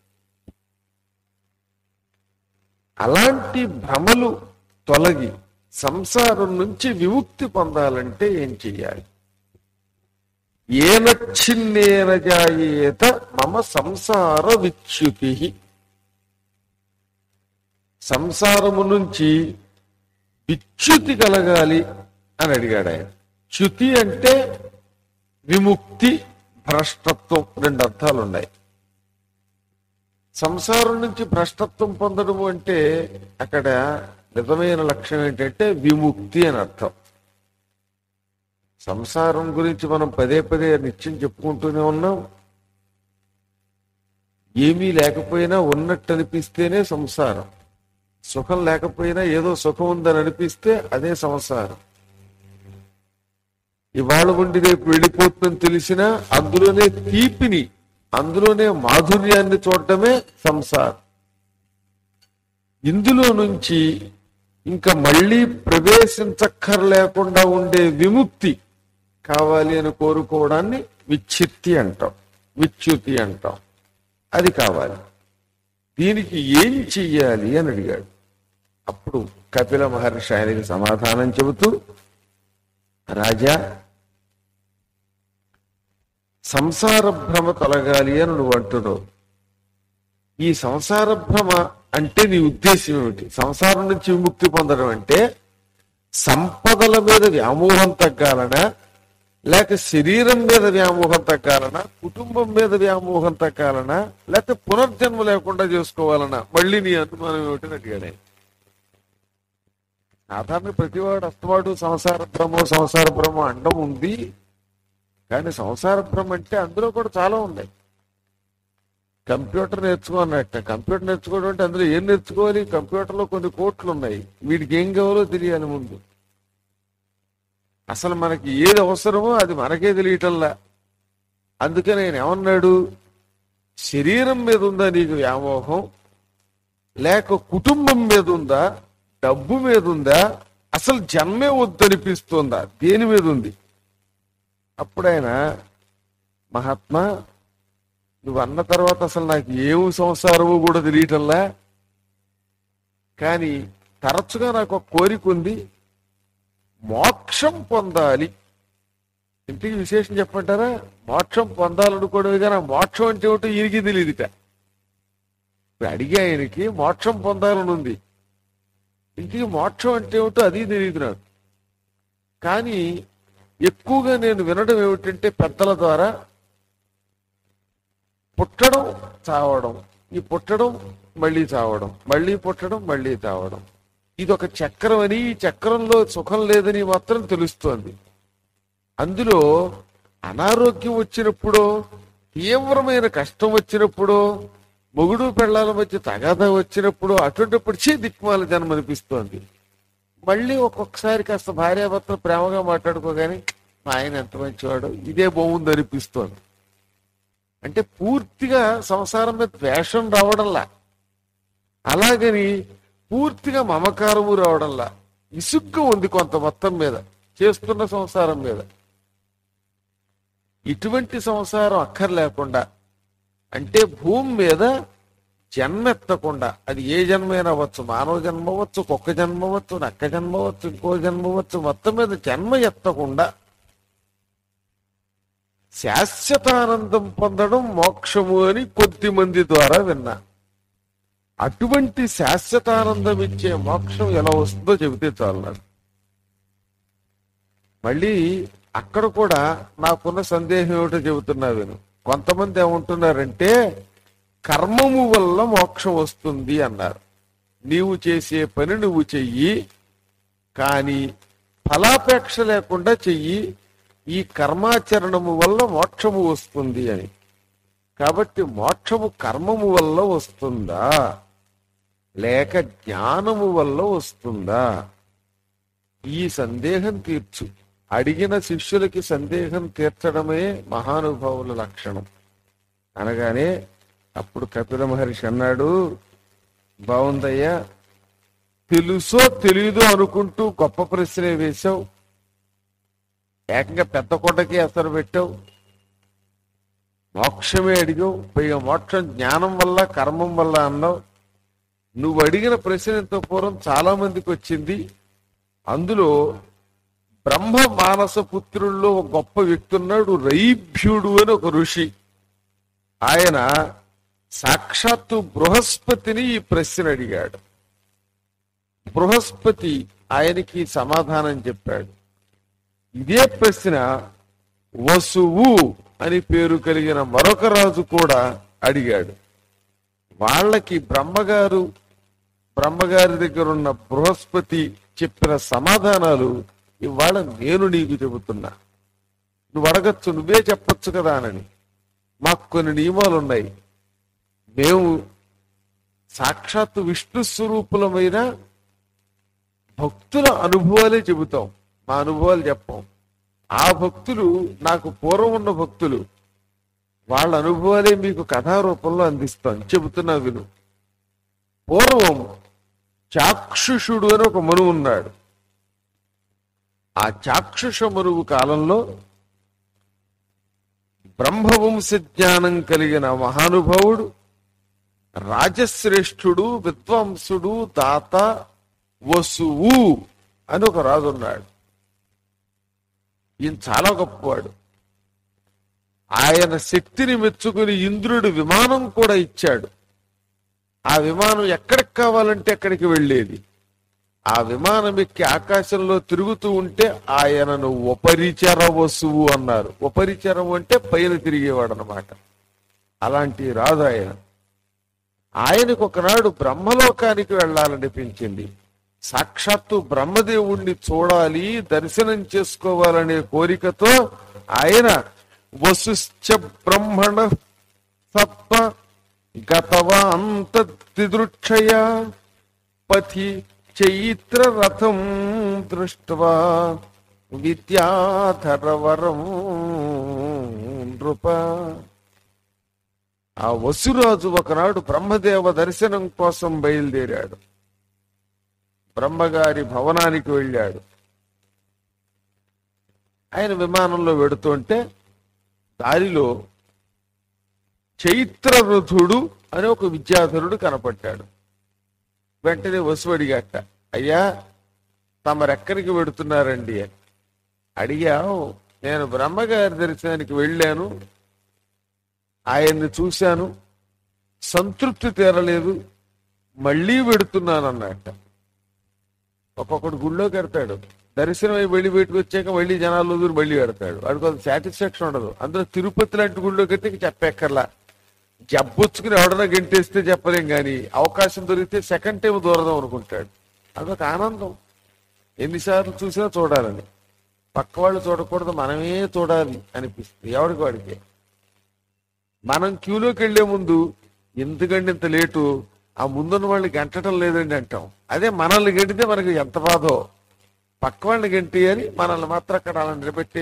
అలాంటి భ్రమలు తొలగి సంసారం నుంచి విముక్తి పొందాలంటే ఏం చెయ్యాలి ఏనచ్ఛిన్నేన జాయేత మమ సంసార విచ్యుతి సంసారము నుంచి విచ్యుతి కలగాలి అని అడిగాడు ఆయన చ్యుతి అంటే విముక్తి భ్రష్టత్వం రెండు అర్థాలు ఉన్నాయి సంసారం నుంచి భ్రష్టత్వం పొందడం అంటే అక్కడ నిజమైన లక్ష్యం ఏంటంటే విముక్తి అని అర్థం సంసారం గురించి మనం పదే పదే నిత్యం చెప్పుకుంటూనే ఉన్నాం ఏమీ లేకపోయినా ఉన్నట్టు అనిపిస్తేనే సంసారం సుఖం లేకపోయినా ఏదో సుఖం ఉందని అనిపిస్తే అదే సంసారం ఇవాళ ఉండి రేపు వెళ్ళిపోతుందని తెలిసినా అందులోనే తీపిని అందులోనే మాధుర్యాన్ని చూడటమే సంసారం ఇందులో నుంచి ఇంకా మళ్ళీ ప్రవేశించక్కర్లేకుండా ఉండే విముక్తి కావాలి అని కోరుకోవడాన్ని విచ్ఛిత్తి అంటాం విచ్యుతి అంటాం అది కావాలి దీనికి ఏం చెయ్యాలి అని అడిగాడు అప్పుడు కపిల మహర్షి ఆయనకి సమాధానం చెబుతూ రాజా సంసార భ్రమ తొలగాలి అని నువ్వు అంటున్నావు ఈ సంసార భ్రమ అంటే నీ ఉద్దేశం ఏమిటి సంసారం నుంచి విముక్తి పొందడం అంటే సంపదల మీద వ్యామోహం తగ్గాలనా లేక శరీరం మీద వ్యామోహం తగ్గాలనా కుటుంబం మీద వ్యామోహం తగ్గాలనా లేక పునర్జన్మ లేకుండా చేసుకోవాలనా మళ్ళీ నీ అనుమానం ఏమిటని అడిగాడు ఆయన సాధారణ ప్రతివాడు అస్తవాడు సంసార భ్రమో సంసార భ్రమ అండం ఉంది కానీ సంసార భ్రమ అంటే అందులో కూడా చాలా ఉన్నాయి కంప్యూటర్ నేర్చుకో అన్నట్ట కంప్యూటర్ నేర్చుకోవడం అంటే అందులో ఏం నేర్చుకోవాలి కంప్యూటర్లో కొన్ని కోట్లు ఉన్నాయి వీడికి ఏం కావాలో తెలియాలి ముందు అసలు మనకి ఏది అవసరమో అది మనకే తెలియటల్లా అందుకే నేను ఏమన్నాడు శరీరం మీద ఉందా నీకు వ్యామోహం లేక కుటుంబం మీద ఉందా డబ్బు మీద ఉందా అసలు జన్మే వద్దనిపిస్తుందా దేని మీద ఉంది అప్పుడైనా మహాత్మా నువ్వు అన్న తర్వాత అసలు నాకు ఏమి సంసారమో కూడా తెలియటంలా కానీ తరచుగా నాకు ఒక కోరిక ఉంది మోక్షం పొందాలి ఇంటికి విశేషం చెప్పంటారా మోక్షం పొందాలనుకోవడమే కానీ ఆ మోక్షం అంటే ఏమిటో ఈయనకి తెలియదుట ఇప్పుడు అడిగే ఆయనకి మోక్షం పొందాలని ఉంది ఇంటికి మోక్షం అంటే ఏమిటో అది తెలియదు నాకు కానీ ఎక్కువగా నేను వినడం ఏమిటంటే పెద్దల ద్వారా పుట్టడం చావడం ఈ పుట్టడం మళ్ళీ చావడం మళ్ళీ పుట్టడం మళ్ళీ చావడం ఇది ఒక చక్రం అని ఈ చక్రంలో సుఖం లేదని మాత్రం తెలుస్తోంది అందులో అనారోగ్యం వచ్చినప్పుడో తీవ్రమైన కష్టం వచ్చినప్పుడో మొగుడు పెళ్ళాల మధ్య తగాదా వచ్చినప్పుడు అటువంటిప్పుడు చే దిక్మాల జన్మ అనిపిస్తోంది మళ్ళీ ఒక్కొక్కసారి కాస్త భార్యాభర్తలు ప్రేమగా మాట్లాడుకోగానే మా ఆయన ఎంత మంచివాడు ఇదే బాగుంది అనిపిస్తోంది అంటే పూర్తిగా సంసారం మీద ద్వేషం రావడంలా అలాగని పూర్తిగా మమకారము రావడంలా ఇసుగ్గా ఉంది కొంత మొత్తం మీద చేస్తున్న సంసారం మీద ఇటువంటి సంసారం అక్కర్లేకుండా అంటే భూమి మీద జన్మ ఎత్తకుండా అది ఏ జన్మైనా అవ్వచ్చు మానవ జన్మ అవ్వచ్చు కుక్క జన్మ అవ్వచ్చు నక్క జన్మ అవ్వచ్చు ఇంకో జన్మ అవ్వచ్చు మొత్తం మీద జన్మ ఎత్తకుండా శాశ్వతానందం పొందడం మోక్షము అని కొద్ది మంది ద్వారా విన్నా అటువంటి శాశ్వతానందం ఇచ్చే మోక్షం ఎలా వస్తుందో చెబితే చాలు నాకు మళ్ళీ అక్కడ కూడా నాకున్న సందేహం ఏమిటో చెబుతున్నా విను కొంతమంది ఏమంటున్నారంటే కర్మము వల్ల మోక్షం వస్తుంది అన్నారు నీవు చేసే పని నువ్వు చెయ్యి కానీ ఫలాపేక్ష లేకుండా చెయ్యి ఈ కర్మాచరణము వల్ల మోక్షము వస్తుంది అని కాబట్టి మోక్షము కర్మము వల్ల వస్తుందా లేక జ్ఞానము వల్ల వస్తుందా ఈ సందేహం తీర్చు అడిగిన శిష్యులకి సందేహం తీర్చడమే మహానుభావుల లక్షణం అనగానే అప్పుడు కపిల మహర్షి అన్నాడు బాగుందయ్యా తెలుసో తెలీదో అనుకుంటూ గొప్ప ప్రశ్నే వేశావు ఏకంగా పెద్ద కొండకి అసలు పెట్టావు మోక్షమే అడిగావు పైగా మోక్షం జ్ఞానం వల్ల కర్మం వల్ల అన్నావు నువ్వు అడిగిన ప్రశ్న ఎంతో పూర్వం చాలా మందికి వచ్చింది అందులో బ్రహ్మ మానస పుత్రుల్లో ఒక గొప్ప వ్యక్తి ఉన్నాడు రైభ్యుడు అని ఒక ఋషి ఆయన సాక్షాత్తు బృహస్పతిని ఈ ప్రశ్న అడిగాడు బృహస్పతి ఆయనకి సమాధానం చెప్పాడు ఇదే ప్రశ్న వసువు అని పేరు కలిగిన మరొక రాజు కూడా అడిగాడు వాళ్ళకి బ్రహ్మగారు బ్రహ్మగారి దగ్గర ఉన్న బృహస్పతి చెప్పిన సమాధానాలు ఇవాళ నేను నీకు చెబుతున్నా నువ్వు అడగచ్చు నువ్వే చెప్పొచ్చు కదా అని మాకు కొన్ని నియమాలు ఉన్నాయి మేము సాక్షాత్తు విష్ణు స్వరూపులమైన భక్తుల అనుభవాలే చెబుతాం మా అనుభవాలు చెప్పం ఆ భక్తులు నాకు పూర్వం ఉన్న భక్తులు వాళ్ళ అనుభవాలే మీకు కథారూపంలో అందిస్తాం చెబుతున్నా విను పూర్వం చాక్షుషుడు అని ఒక మనువు ఉన్నాడు ఆ చాక్షుష మనువు కాలంలో బ్రహ్మవంశ జ్ఞానం కలిగిన మహానుభావుడు రాజశ్రేష్ఠుడు విద్వాంసుడు దాత వసువు అని ఒక రాజు ఉన్నాడు ఈయన చాలా గొప్పవాడు ఆయన శక్తిని మెచ్చుకుని ఇంద్రుడు విమానం కూడా ఇచ్చాడు ఆ విమానం ఎక్కడికి కావాలంటే అక్కడికి వెళ్ళేది ఆ విమానం ఎక్కి ఆకాశంలో తిరుగుతూ ఉంటే ఆయనను ఉపరిచర వసువు అన్నారు ఉపరిచరం అంటే పైన తిరిగేవాడు అనమాట అలాంటి రాజు ఆయన ఆయనకు ఒకనాడు బ్రహ్మలోకానికి వెళ్ళాలనిపించింది సాక్షాత్తు బ్రహ్మదేవుణ్ణి చూడాలి దర్శనం చేసుకోవాలనే కోరికతో ఆయన వసుశ్చ బ్రహ్మణ సత్వ గతవాంత తిదృక్షయ పథి చైత్ర రథం దృష్ట్వా విద్యాధరవరం నృప ఆ వసురాజు ఒకనాడు బ్రహ్మదేవ దర్శనం కోసం బయలుదేరాడు బ్రహ్మగారి భవనానికి వెళ్ళాడు ఆయన విమానంలో వెడుతుంటే దారిలో చైత్రరథుడు అని ఒక విద్యాధరుడు కనపడ్డాడు వెంటనే వసు అడిగాట అయ్యా తమరెక్కడికి వెడుతున్నారండి అని అడిగావు నేను బ్రహ్మగారి దర్శనానికి వెళ్ళాను ఆయన్ని చూశాను సంతృప్తి తీరలేదు మళ్ళీ వెడుతున్నాను అన్నట్ట ఒక్కొక్కడు గుళ్ళోకి వెడతాడు దర్శనం అయి వెళ్ళి బయటకు వచ్చాక మళ్ళీ జనాలు దూరం మళ్ళీ పెడతాడు వాడికి కొంత సాటిస్ఫాక్షన్ ఉండదు అందులో తిరుపతి లాంటి గుళ్ళోకి అయితే ఇంక చెప్పక్కర్లా జబ్బొచ్చుకుని ఎవడన్నా గెంటేస్తే చెప్పలేం కానీ అవకాశం దొరికితే సెకండ్ టైం దూరదాం అనుకుంటాడు అదొక ఆనందం ఎన్నిసార్లు చూసినా చూడాలని పక్క వాళ్ళు చూడకూడదు మనమే చూడాలి అనిపిస్తుంది ఎవరికి వాడికి మనం క్యూలోకి వెళ్లే ముందు ఎందుకండి ఇంత లేటు ఆ ముందున్న వాళ్ళని గంటడం లేదండి అంటాం అదే మనల్ని గంటితే మనకి ఎంత బాధో పక్క వాళ్ళని గంటేయాలి మనల్ని మాత్రం అక్కడ అలా నిలబెట్టేసి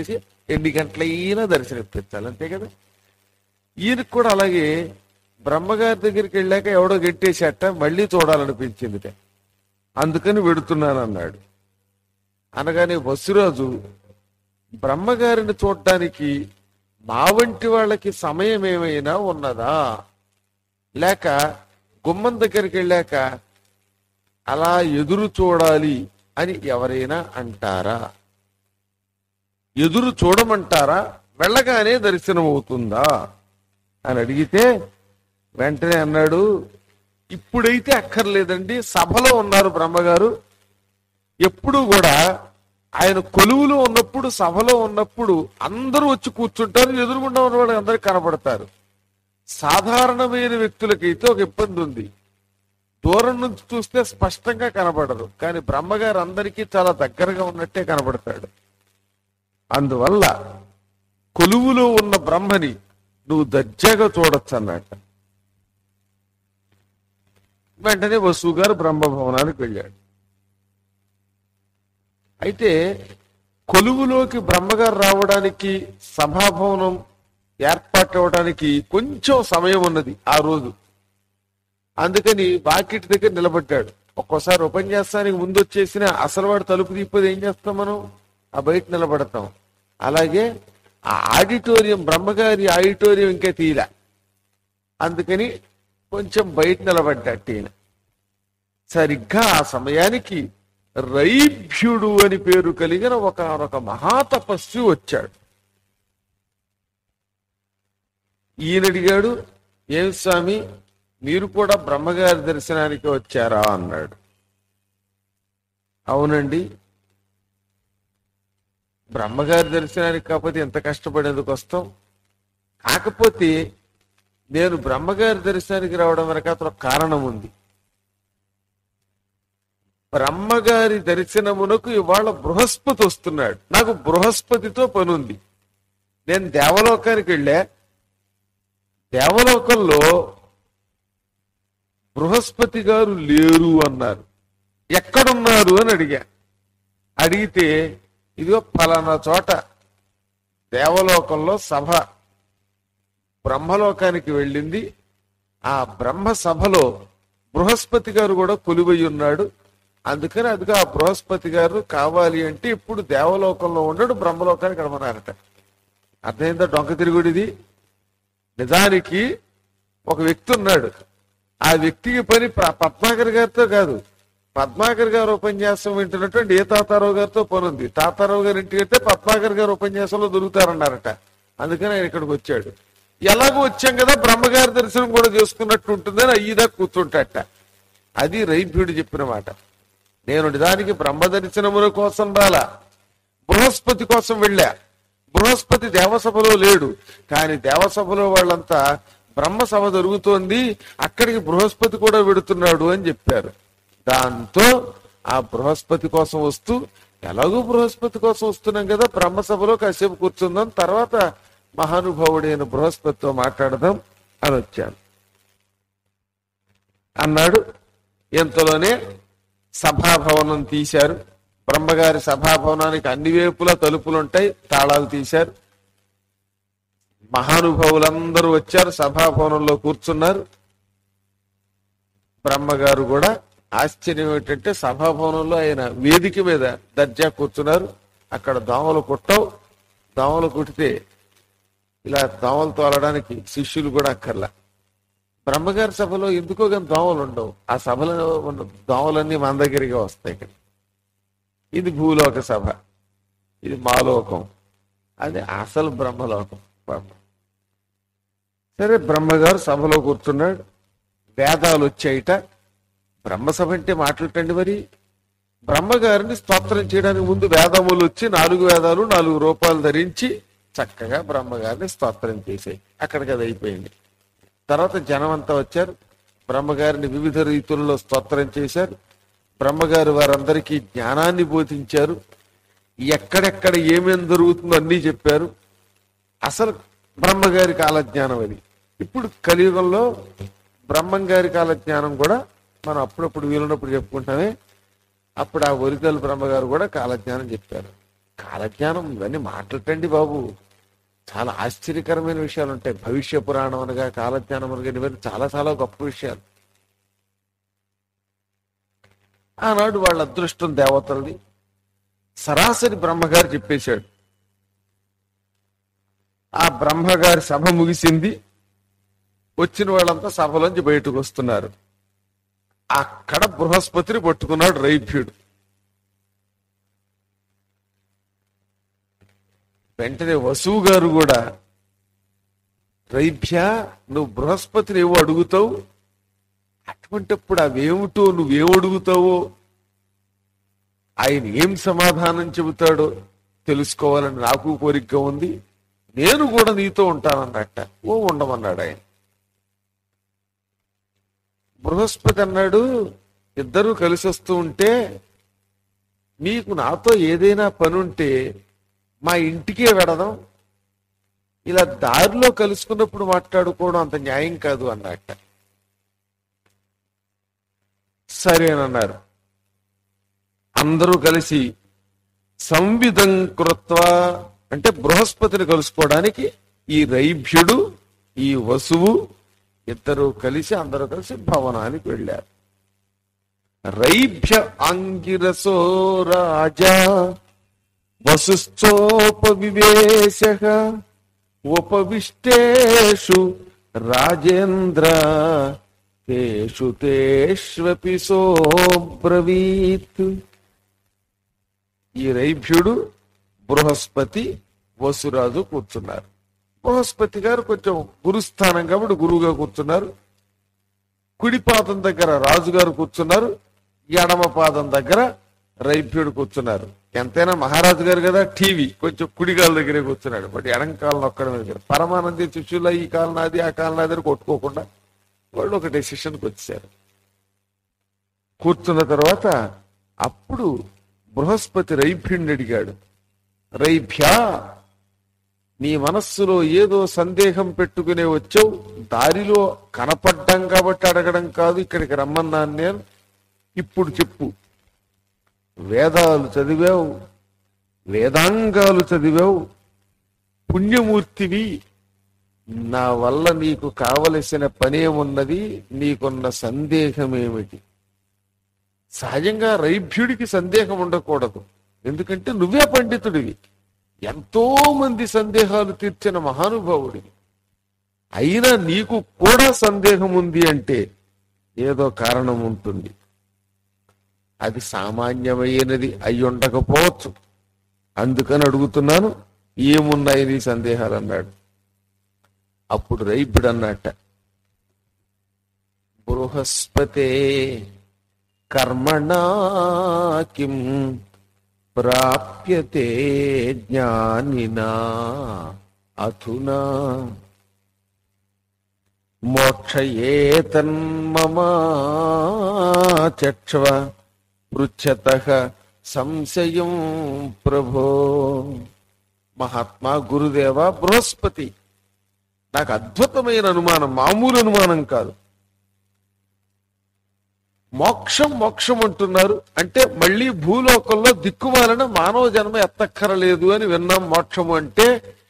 ఎన్ని గంటలైనా దర్శనం ఇప్పించాలి అంతే కదా ఈయనకు కూడా అలాగే బ్రహ్మగారి దగ్గరికి వెళ్ళాక ఎవడో గెట్టేసేట మళ్ళీ చూడాలనిపించిందిట అందుకని వెడుతున్నాను అన్నాడు అనగానే వసురాజు బ్రహ్మగారిని చూడటానికి మా వంటి వాళ్ళకి సమయం ఏమైనా ఉన్నదా లేక గుమ్మం దగ్గరికి వెళ్ళాక అలా ఎదురు చూడాలి అని ఎవరైనా అంటారా ఎదురు చూడమంటారా వెళ్ళగానే దర్శనం అవుతుందా అని అడిగితే వెంటనే అన్నాడు ఇప్పుడైతే అక్కర్లేదండి సభలో ఉన్నారు బ్రహ్మగారు ఎప్పుడు కూడా ఆయన కొలువులో ఉన్నప్పుడు సభలో ఉన్నప్పుడు అందరూ వచ్చి కూర్చుంటారు ఎదురుగుండా ఉన్న వాళ్ళు అందరికి కనబడతారు సాధారణమైన వ్యక్తులకైతే ఒక ఇబ్బంది ఉంది దూరం నుంచి చూస్తే స్పష్టంగా కనబడరు కానీ బ్రహ్మగారు అందరికీ చాలా దగ్గరగా ఉన్నట్టే కనబడతాడు అందువల్ల కొలువులో ఉన్న బ్రహ్మని నువ్వు దర్జాగా చూడొచ్చు అన్నట్ట వెంటనే వసువు గారు బ్రహ్మభవనానికి వెళ్ళాడు అయితే కొలువులోకి బ్రహ్మగారు రావడానికి సభాభవనం ఏర్పాటు అవ్వడానికి కొంచెం సమయం ఉన్నది ఆ రోజు అందుకని వాకిటి దగ్గర నిలబడ్డాడు ఒక్కోసారి ఉపన్యాసానికి ముందు వచ్చేసిన అసలు వాడు తలుపు తీపది ఏం చేస్తాం మనం ఆ బయట నిలబడతాం అలాగే ఆ ఆడిటోరియం బ్రహ్మగారి ఆడిటోరియం ఇంకా తీయలే అందుకని కొంచెం బయట నిలబడ్డట్టు ఈయన సరిగ్గా ఆ సమయానికి రైభ్యుడు అని పేరు కలిగిన ఒక ఒక మహాతపస్వి వచ్చాడు ఈయన అడిగాడు ఏం స్వామి మీరు కూడా బ్రహ్మగారి దర్శనానికి వచ్చారా అన్నాడు అవునండి బ్రహ్మగారి దర్శనానికి కాకపోతే ఎంత కష్టపడేందుకు వస్తాం కాకపోతే నేను బ్రహ్మగారి దర్శనానికి రావడం వెనక అతను కారణం ఉంది బ్రహ్మగారి దర్శనమునకు ఇవాళ బృహస్పతి వస్తున్నాడు నాకు బృహస్పతితో పనుంది నేను దేవలోకానికి వెళ్ళా దేవలోకంలో బృహస్పతి గారు లేరు అన్నారు ఎక్కడున్నారు అని అడిగా అడిగితే ఇదిగో ఫలానా చోట దేవలోకంలో సభ బ్రహ్మలోకానికి వెళ్ళింది ఆ బ్రహ్మ సభలో బృహస్పతి గారు కూడా కొలువై ఉన్నాడు అందుకని అదిగా ఆ బృహస్పతి గారు కావాలి అంటే ఇప్పుడు దేవలోకంలో ఉండడు బ్రహ్మలోకానికి కడమన్నారట అర్థమైందా డొంక తిరుగుడిది నిజానికి ఒక వ్యక్తి ఉన్నాడు ఆ వ్యక్తికి పని ప్ర- పద్మాకర్ గారితో కాదు పద్మాకర్ గారు ఉపన్యాసం వింటున్నటువంటి ఏ తాతారావు గారితో పని ఉంది తాతారావు గారి ఇంటికి వెళ్తే పద్మాకర్ గారు ఉపన్యాసంలో దొరుకుతారన్నారట అందుకని ఆయన ఇక్కడికి వచ్చాడు ఎలాగో వచ్చాం కదా బ్రహ్మగారి దర్శనం కూడా చేసుకున్నట్టు ఉంటుందని అయ్యిదా కూర్చుంటాట అది రైభ్యుడు చెప్పిన మాట నేను నిజానికి బ్రహ్మ దర్శనముల కోసం రాలా బృహస్పతి కోసం వెళ్ళా బృహస్పతి దేవసభలో లేడు కానీ దేవసభలో వాళ్ళంతా బ్రహ్మ సభ జరుగుతోంది అక్కడికి బృహస్పతి కూడా వెడుతున్నాడు అని చెప్పారు దాంతో ఆ బృహస్పతి కోసం వస్తూ ఎలాగో బృహస్పతి కోసం వస్తున్నాం కదా బ్రహ్మ సభలో కాసేపు కూర్చుందాం తర్వాత మహానుభావుడైన బృహస్పతితో మాట్లాడదాం అని వచ్చాను అన్నాడు ఇంతలోనే సభాభవనం తీశారు బ్రహ్మగారి సభాభవనానికి అన్ని వైపులా తలుపులుంటాయి తాళాలు తీశారు మహానుభావులందరూ వచ్చారు సభాభవనంలో కూర్చున్నారు బ్రహ్మగారు కూడా ఆశ్చర్యం ఏంటంటే సభాభవనంలో ఆయన వేదిక మీద దర్జా కూర్చున్నారు అక్కడ దోమలు కుట్టవు దోమలు కుట్టితే ఇలా దోమలు తోలడానికి శిష్యులు కూడా అక్కర్లా బ్రహ్మగారి సభలో ఎందుకో కానీ దోమలు ఉండవు ఆ సభలో ఉన్న దోమలన్నీ మన దగ్గరికి వస్తాయి ఇక్కడ ఇది భూలోక సభ ఇది మాలోకం అది అసలు బ్రహ్మలోకం పాపం. సరే బ్రహ్మగారు సభలో కూర్చున్నాడు వేదాలు వచ్చాయిట బ్రహ్మసభ అంటే మాట్లాడటండి మరి బ్రహ్మగారిని స్తోత్రం చేయడానికి ముందు వేదములు వచ్చి నాలుగు వేదాలు నాలుగు రూపాయలు ధరించి చక్కగా బ్రహ్మగారిని స్తోత్రం చేసాయి అక్కడికి అది అయిపోయింది తర్వాత జనం అంతా వచ్చారు బ్రహ్మగారిని వివిధ రీతుల్లో స్తోత్రం చేశారు బ్రహ్మగారు వారందరికీ జ్ఞానాన్ని బోధించారు ఎక్కడెక్కడ ఏమేం జరుగుతుందో అన్నీ చెప్పారు అసలు బ్రహ్మగారి కాలజ్ఞానం అది ఇప్పుడు కలియుగంలో బ్రహ్మంగారి కాలజ్ఞానం కూడా మనం అప్పుడప్పుడు వీలున్నప్పుడు చెప్పుకుంటామే అప్పుడు ఆ ఒరిజినల్ బ్రహ్మగారు కూడా కాలజ్ఞానం చెప్పారు కాలజ్ఞానం ఇవన్నీ మాట్లాడండి బాబు చాలా ఆశ్చర్యకరమైన విషయాలు ఉంటాయి భవిష్య పురాణం అనగా కాలజ్ఞానం అనగా ఇవన్నీ చాలా చాలా గొప్ప విషయాలు ఆనాడు వాళ్ళ అదృష్టం దేవతలది సరాసరి బ్రహ్మగారు చెప్పేశాడు ఆ బ్రహ్మగారి సభ ముగిసింది వచ్చిన వాళ్ళంతా సభలోంచి బయటకు వస్తున్నారు అక్కడ బృహస్పతిని పట్టుకున్నాడు రైభ్యుడు వెంటనే వసువు గారు కూడా రైభ్య నువ్వు బృహస్పతిని ఏవో అడుగుతావు అటువంటిప్పుడు అవేమిటో నువ్వేం అడుగుతావో ఆయన ఏం సమాధానం చెబుతాడో తెలుసుకోవాలని నాకు కోరికగా ఉంది నేను కూడా నీతో ఉంటానన్నట్ట ఓ ఉండమన్నాడు ఆయన బృహస్పతి అన్నాడు ఇద్దరూ కలిసి వస్తూ ఉంటే మీకు నాతో ఏదైనా పని ఉంటే మా ఇంటికే వెడదాం ఇలా దారిలో కలుసుకున్నప్పుడు మాట్లాడుకోవడం అంత న్యాయం కాదు అన్నట్ట సరేనన్నారు అందరూ కలిసి సంవిధం కృత్వ అంటే బృహస్పతిని కలుసుకోవడానికి ఈ రైభ్యుడు ఈ వసువు ఇద్దరు కలిసి అందరూ కలిసి భవనానికి వెళ్ళారు రైభ్య అంగిరసో రాజా వసుశ్చోపవివేశ ఉపవిష్టేషు రాజేంద్ర తేషు తేష్వపి సోబ్రవీత్ ఈ రైభ్యుడు బృహస్పతి వసురాజు కూర్చున్నారు బృహస్పతి గారు కొంచెం గురుస్థానం కాబట్టి గురువుగా కూర్చున్నారు కుడి పాదం దగ్గర రాజుగారు కూర్చున్నారు ఎడమ పాదం దగ్గర రైభ్యుడు కూర్చున్నారు ఎంతైనా మహారాజు గారు కదా టీవీ కొంచెం కుడిగాల దగ్గరే కూర్చున్నాడు బట్ ఎడం కాలం నొక్కడం దగ్గర పరమానంది శిష్యుల ఈ కాలం నాది ఆ కాలం నాది అని కొట్టుకోకుండా వాళ్ళు ఒక డెసిషన్కి వచ్చారు కూర్చున్న తర్వాత అప్పుడు బృహస్పతి రైభ్యుడిని అడిగాడు రైభ్యా నీ మనస్సులో ఏదో సందేహం పెట్టుకునే వచ్చావు దారిలో కనపడ్డం కాబట్టి అడగడం కాదు ఇక్కడికి రమ్మన్నాను నేను ఇప్పుడు చెప్పు వేదాలు చదివావు వేదాంగాలు చదివావు పుణ్యమూర్తివి నా వల్ల నీకు కావలసిన పనేమున్నది నీకున్న సందేహం ఏమిటి సహజంగా రైభ్యుడికి సందేహం ఉండకూడదు ఎందుకంటే నువ్వే పండితుడివి ఎంతో మంది సందేహాలు తీర్చిన మహానుభావుడివి అయినా నీకు కూడా సందేహం ఉంది అంటే ఏదో కారణం ఉంటుంది అది సామాన్యమైనది అయి ఉండకపోవచ్చు అందుకని అడుగుతున్నాను ఏమున్నాయి నీ సందేహాలు అన్నాడు అప్పుడు రైభుడు అన్నట్ట బృహస్పతే కర్మణా కిం ప్రాప్యతే జ్ఞానినా అధునా మోక్షయేతన్మమా చక్ష్వ పృచ్ఛత సంశయం ప్రభో మహాత్మా గురుదేవ బృహస్పతి నాకు అద్భుతమైన అనుమానం మామూలు అనుమానం కాదు మోక్షం మోక్షం అంటున్నారు అంటే మళ్ళీ భూలోకంలో దిక్కుమాలిన మానవ జన్మ ఎత్తక్కరలేదు అని విన్నాం మోక్షము అంటే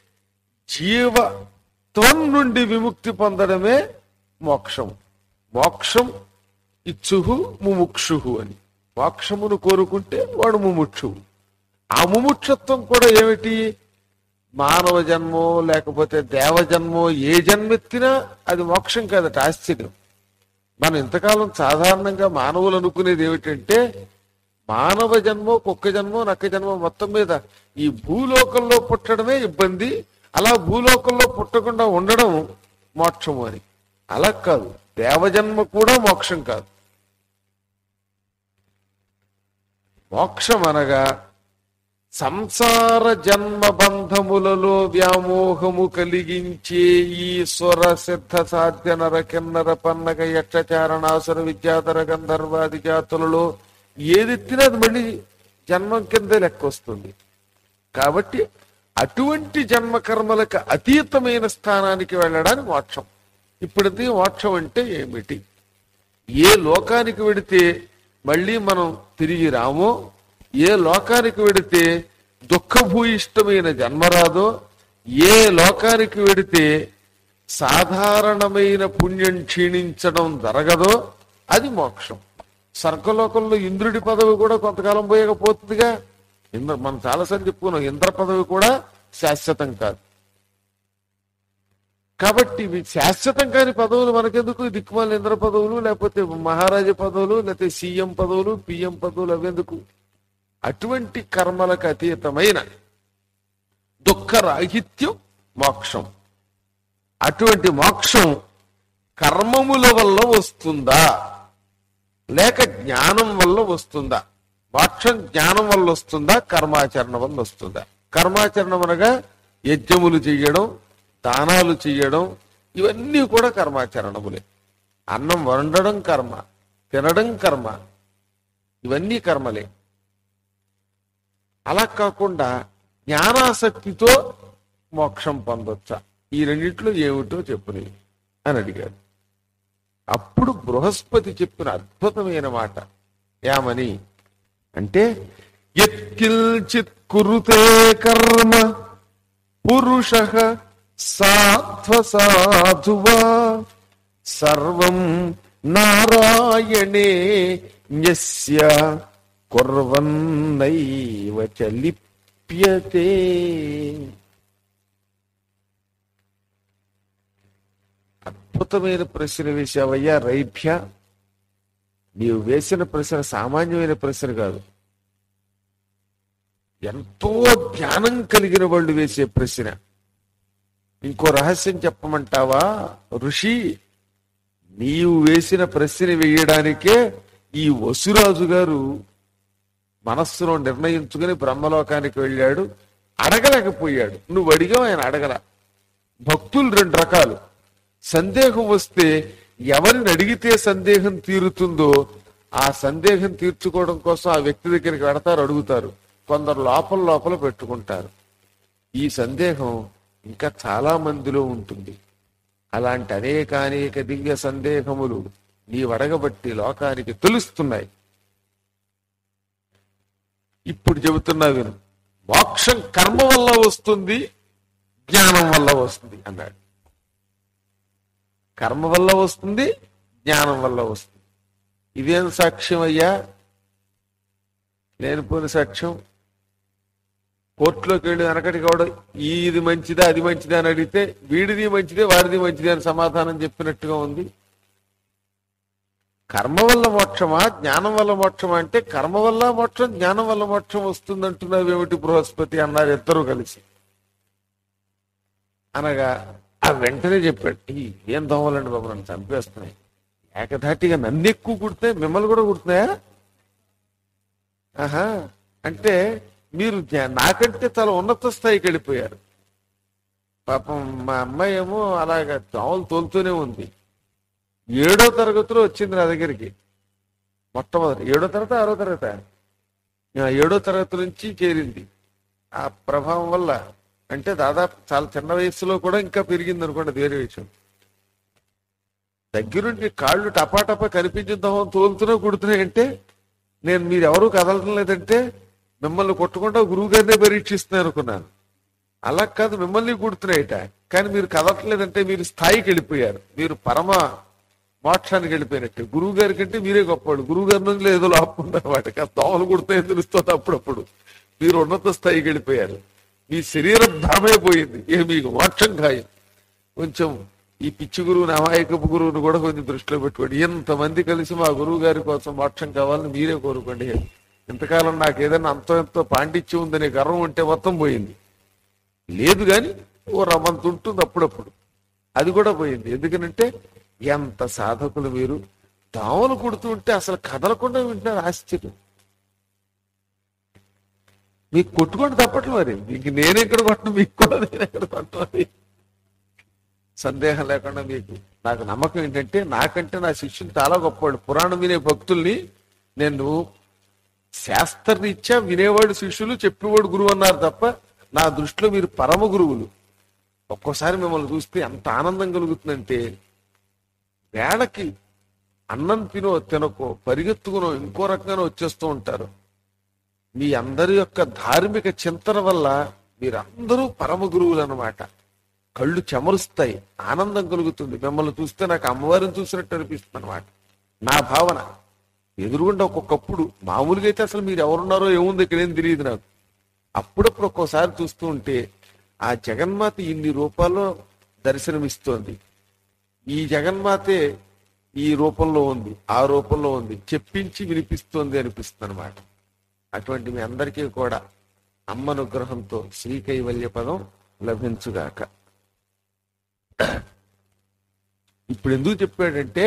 జీవత్వం నుండి విముక్తి పొందడమే మోక్షం మోక్షం ఇచ్చుహు ముముక్షుహు అని మోక్షమును కోరుకుంటే వాడు ముముక్షువు ఆ ముముక్షత్వం కూడా ఏమిటి మానవ జన్మో లేకపోతే దేవ జన్మో ఏ జన్మెత్తినా అది మోక్షం కాదట ఆశ్చర్యం మనం ఇంతకాలం సాధారణంగా మానవులు అనుకునేది ఏమిటంటే మానవ జన్మో కుక్క జన్మో నక్క జన్మో మొత్తం మీద ఈ భూలోకంలో పుట్టడమే ఇబ్బంది అలా భూలోకంలో పుట్టకుండా ఉండడం మోక్షము అని అలా కాదు దేవజన్మ కూడా మోక్షం కాదు మోక్షం అనగా సంసార జన్మ బంధములలో వ్యామోహము కలిగించే ఈ స్వర సిద్ధ సాధ్య నర కిన్నర పన్నగ యక్షచారణాసుర విద్యాధర గంధర్వాది జాతులలో ఏదెత్తినా అది మళ్ళీ జన్మం కింద లెక్క వస్తుంది కాబట్టి అటువంటి జన్మ కర్మలకు అతీతమైన స్థానానికి వెళ్ళడానికి మోక్షం ఇప్పుడైతే మోక్షం అంటే ఏమిటి ఏ లోకానికి వెడితే మళ్ళీ మనం తిరిగి రామో ఏ లోకానికి వెడితే దుఃఖభూయిష్టమైన జన్మ రాదో ఏ లోకానికి వెడితే సాధారణమైన పుణ్యం క్షీణించడం జరగదో అది మోక్షం స్వర్గలోకంలో ఇంద్రుడి పదవి కూడా కొంతకాలం పోయకపోతుందిగా ఇంద్ర మనం చాలాసార్లు చెప్పుకున్నాం ఇంద్ర పదవి కూడా శాశ్వతం కాదు కాబట్టి ఇవి శాశ్వతం కాని పదవులు మనకెందుకు దిక్కుమాల ఇంద్ర పదవులు లేకపోతే మహారాజా పదవులు లేకపోతే సీఎం పదవులు పిఎం పదవులు అవెందుకు అటువంటి కర్మలకు అతీతమైన దుఃఖరాహిత్యం మోక్షం అటువంటి మోక్షం కర్మముల వల్ల వస్తుందా లేక జ్ఞానం వల్ల వస్తుందా మోక్షం జ్ఞానం వల్ల వస్తుందా కర్మాచరణ వల్ల వస్తుందా కర్మాచరణం అనగా యజ్ఞములు చెయ్యడం దానాలు చెయ్యడం ఇవన్నీ కూడా కర్మాచరణములే అన్నం వండడం కర్మ తినడం కర్మ ఇవన్నీ కర్మలే అలా కాకుండా జ్ఞానాసక్తితో మోక్షం పొందొచ్చా ఈ రెండిట్లో ఏమిటో చెప్పుని అని అడిగాడు అప్పుడు బృహస్పతి చెప్పిన అద్భుతమైన మాట ఏమని అంటే ఎత్కిల్చిత్ కురుతే కర్మ పురుష సాధ్వసాధువా సర్వం నారాయణే న్యస్య కుర్వన్నైవ చ లిప్యతే అద్భుతమైన ప్రశ్న వేశావయ్యా రైభ్య నీవు వేసిన ప్రశ్న సామాన్యమైన ప్రశ్న కాదు ఎంతో జ్ఞానం కలిగిన వాళ్ళు వేసే ప్రశ్న ఇంకో రహస్యం చెప్పమంటావా ఋషి నీవు వేసిన ప్రశ్న వేయడానికే ఈ వసురాజు గారు మనస్సులో నిర్ణయించుకుని బ్రహ్మలోకానికి వెళ్ళాడు అడగలేకపోయాడు నువ్వు అడిగావు ఆయన అడగల భక్తులు రెండు రకాలు సందేహం వస్తే ఎవరిని అడిగితే సందేహం తీరుతుందో ఆ సందేహం తీర్చుకోవడం కోసం ఆ వ్యక్తి దగ్గరికి వెడతారు అడుగుతారు కొందరు లోపల లోపల పెట్టుకుంటారు ఈ సందేహం ఇంకా చాలా మందిలో ఉంటుంది అలాంటి అనేక అనేక దివ్య సందేహములు నీ వడగబట్టి లోకానికి తెలుస్తున్నాయి ఇప్పుడు చెబుతున్నా విను మోక్షం కర్మ వల్ల వస్తుంది జ్ఞానం వల్ల వస్తుంది అన్నాడు కర్మ వల్ల వస్తుంది జ్ఞానం వల్ల వస్తుంది ఇదేం సాక్ష్యం అయ్యా లేనిపోయిన సాక్ష్యం కోర్టులోకి వెళ్ళి వెనకటికి కూడా ఇది మంచిదా అది మంచిదా అని అడిగితే వీడిది మంచిదే వాడిది మంచిదే అని సమాధానం చెప్పినట్టుగా ఉంది కర్మ వల్ల మోక్షమా జ్ఞానం వల్ల మోక్షమా అంటే కర్మ వల్ల మోక్షం జ్ఞానం వల్ల మోక్షం వస్తుందంటున్నావు ఏమిటి బృహస్పతి అన్నారు ఇద్దరు కలిసి అనగా ఆ వెంటనే చెప్పాడు "ఈ ఏం దోమలండి బాబు నన్ను చంపేస్తున్నాయి ఏకధాటిగా నన్ను ఎక్కువ కుడుతున్నాయి మిమ్మల్ని కూడా కుడుతున్నాయా ఆహా అంటే మీరు జ్ఞా- నాకంటే చాలా ఉన్నత స్థాయికి వెళ్ళిపోయారు పాపం మా అమ్మాయి ఏమో అలాగా దోమలు తోలుతూనే ఉంది ఏడో తరగతిలో వచ్చింది నా దగ్గరికి మొట్టమొదటి ఏడో తరగతి ఆరో తరగతి ఏడో తరగతి నుంచి చేరింది ఆ ప్రభావం వల్ల అంటే దాదాపు చాలా చిన్న వయసులో కూడా ఇంకా పెరిగింది అనుకోండి అది వేరే విషయం దగ్గరుండి కాళ్ళు టపాటపా కనిపించుద్దామని తోలుతున్నా కుడుతున్నాయి అంటే నేను మీరు ఎవరు కదలటం లేదంటే మిమ్మల్ని కొట్టకుండా గురువు గారినే పరీక్షిస్తున్నాను అనుకున్నాను అలా కాదు మిమ్మల్ని కుడుతున్నాయిట కానీ మీరు కదలట్లేదంటే మీరు స్థాయికి వెళ్ళిపోయారు మీరు పరమ మోక్షానికి వెళ్ళిపోయినట్టు గురువు గారి కంటే మీరే గొప్పవాడు గురువు గారి నుంచి ఏదో లోపున్నారు వాటికి ఆ దోమలు కుడితే తెలుస్తుంది అప్పుడప్పుడు మీరు ఉన్నత స్థాయికి వెళ్ళిపోయారు మీ శరీరం భ్రమే పోయింది ఏ మీకు మోక్షం ఖాయం కొంచెం ఈ పిచ్చి గురువుని అమాయకపు గురువుని కూడా కొంచెం దృష్టిలో పెట్టుకోండి ఎంతమంది కలిసి మా గురువు గారి కోసం మోక్షం కావాలని మీరే కోరుకోండి ఇంతకాలం నాకు ఏదైనా అంతో ఎంతో పాండిత్యం ఉందనే గర్వం ఉంటే మొత్తం పోయింది లేదు కానీ ఓ రమంత ఉంటుంది అప్పుడప్పుడు అది కూడా పోయింది ఎందుకనంటే ఎంత సాధకులు మీరు దావలు కుడుతూ ఉంటే అసలు కదలకుండా వింటున్నారు ఆశ్చర్యం మీకు కొట్టుకోండి తప్పట్లు మరి మీకు నేను ఎక్కడ కొట్టను మీకు కూడా నేను ఎక్కడ కొట్టాలి సందేహం లేకుండా మీకు నాకు నమ్మకం ఏంటంటే నాకంటే నా శిష్యులు చాలా గొప్పవాడు పురాణం వినే భక్తుల్ని నేను శాస్త్రరీత్యా వినేవాడు శిష్యులు చెప్పేవాడు గురువు అన్నారు తప్ప నా దృష్టిలో మీరు పరమ గురువులు ఒక్కోసారి మిమ్మల్ని చూస్తే ఎంత ఆనందం కలుగుతుందంటే వేళకి అన్నం తినో తినకో పరిగెత్తుకునో ఇంకో రకంగానో వచ్చేస్తూ ఉంటారు మీ అందరి యొక్క ధార్మిక చింతన వల్ల మీరందరూ పరమ గురువులు అన్నమాట కళ్ళు చెమరుస్తాయి ఆనందం కలుగుతుంది మిమ్మల్ని చూస్తే నాకు అమ్మవారిని చూసినట్టు అనిపిస్తుంది అనమాట నా భావన ఎదురుగుండా ఒక్కొక్కప్పుడు మామూలుగా అయితే అసలు మీరు ఎవరున్నారో ఏముంది ఇక్కడ ఏం తెలియదు నాకు అప్పుడప్పుడు ఒక్కోసారి చూస్తూ ఉంటే ఆ జగన్మాత ఇన్ని రూపాల్లో దర్శనమిస్తోంది ఈ జగన్మాతే ఈ రూపంలో ఉంది ఆ రూపంలో ఉంది చెప్పించి వినిపిస్తోంది అనిపిస్తుంది అనమాట అటువంటి మీ అందరికీ కూడా అమ్మ అనుగ్రహంతో శ్రీ కైవల్య పదం లభించుగాక ఇప్పుడు ఎందుకు చెప్పాడంటే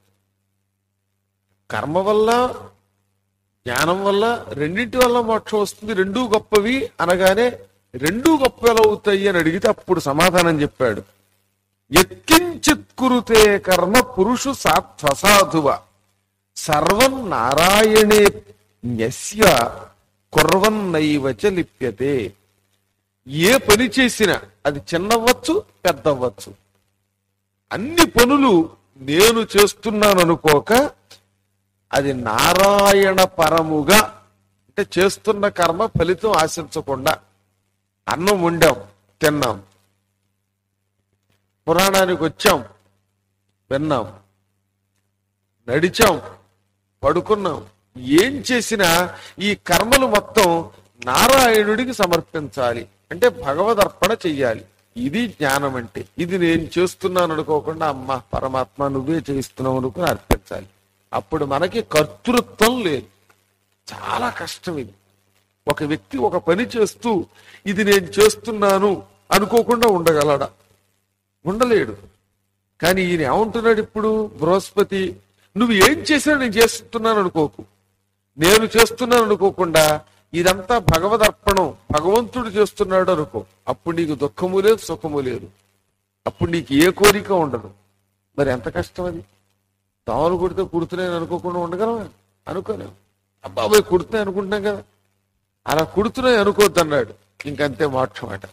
కర్మ వల్ల జ్ఞానం వల్ల రెండింటి వల్ల మోక్షం వస్తుంది రెండూ గొప్పవి అనగానే రెండూ గొప్ప ఎలా అవుతాయి అని అడిగితే అప్పుడు సమాధానం చెప్పాడు ఎత్కించిత్ కురుతే కర్మ పురుషు సాత్వసాధువ సర్వం నారాయణే న్యస్య కుర్వన్నైవచ లిప్యతే ఏ పని చేసినా అది చిన్నవ్వచ్చు పెద్దవ్వచ్చు అన్ని పనులు నేను చేస్తున్నాను అనుకోక అది నారాయణ పరముగా అంటే చేస్తున్న కర్మ ఫలితం ఆశించకుండా అన్నం వండాం తిన్నాం పురాణానికి వచ్చాం విన్నాం నడిచాం పడుకున్నాం ఏం చేసినా ఈ కర్మలు మొత్తం నారాయణుడికి సమర్పించాలి అంటే భగవదర్పణ చెయ్యాలి ఇది జ్ఞానం అంటే ఇది నేను చేస్తున్నాను అనుకోకుండా అమ్మ పరమాత్మ నువ్వే చేస్తున్నావు అనుకుని అర్పించాలి అప్పుడు మనకి కర్తృత్వం లేదు చాలా కష్టం ఇది ఒక వ్యక్తి ఒక పని చేస్తూ ఇది నేను చేస్తున్నాను అనుకోకుండా ఉండగలడా ఉండలేడు కానీ ఈయన ఏమంటున్నాడు ఇప్పుడు బృహస్పతి నువ్వు ఏం చేసినా నేను చేస్తున్నాను అనుకోకు నేను చేస్తున్నాను అనుకోకుండా ఇదంతా భగవదర్పణం భగవంతుడు చేస్తున్నాడు అనుకో అప్పుడు నీకు దుఃఖము లేదు సుఖము లేదు అప్పుడు నీకు ఏ కోరిక ఉండదు మరి ఎంత కష్టం అది దోమలు కుడితే కుడుతున్నాయని అనుకోకుండా ఉండగలవా అనుకోలేము అబ్బాబాయ్ కుడుతున్నాయి అనుకుంటున్నాం కదా అలా కుడుతున్నాయి అనుకోవద్దు అన్నాడు ఇంకంతే మోక్షం అట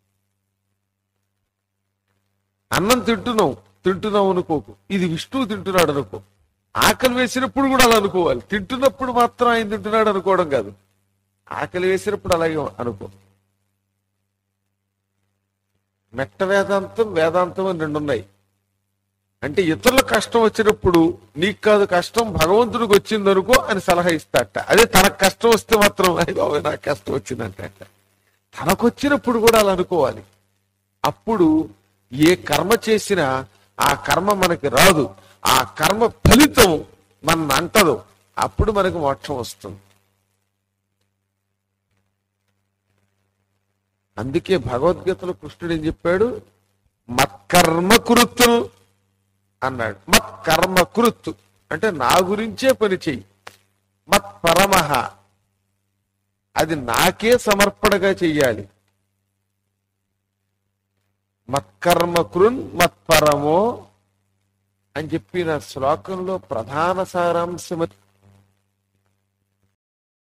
అన్నం తింటున్నావు తింటున్నావు అనుకోకు ఇది విష్ణువు తింటున్నాడు అనుకో ఆకలి వేసినప్పుడు కూడా అలా అనుకోవాలి తింటున్నప్పుడు మాత్రం ఆయన తింటున్నాడు అనుకోవడం కాదు ఆకలి వేసినప్పుడు అలాగే అనుకో మెట్ట వేదాంతం వేదాంతం అని రెండు ఉన్నాయి అంటే ఇతరుల కష్టం వచ్చినప్పుడు నీకు కాదు కష్టం భగవంతుడికి వచ్చింది అనుకో అని సలహా ఇస్తాట అదే తనకు కష్టం వస్తే మాత్రం అయ్యి బాబోయ్ నాకు కష్టం వచ్చిందంట తనకు వచ్చినప్పుడు కూడా అలా అనుకోవాలి అప్పుడు ఏ కర్మ చేసినా ఆ కర్మ మనకి రాదు ఆ కర్మ ఫలితం మన అంటదు అప్పుడు మనకు మోక్షం వస్తుంది అందుకే భగవద్గీతలో కృష్ణుడు ఏం చెప్పాడు మత్కర్మ కృత్తులు అన్నాడు మత్ కర్మ కృత్తు అంటే నా గురించే పని చెయ్యి మత్ పరమహ అది నాకే సమర్పణగా చెయ్యాలి మత్కర్మ కృన్ మత్పరమో అని చెప్పిన శ్లోకంలో ప్రధాన సారాంశం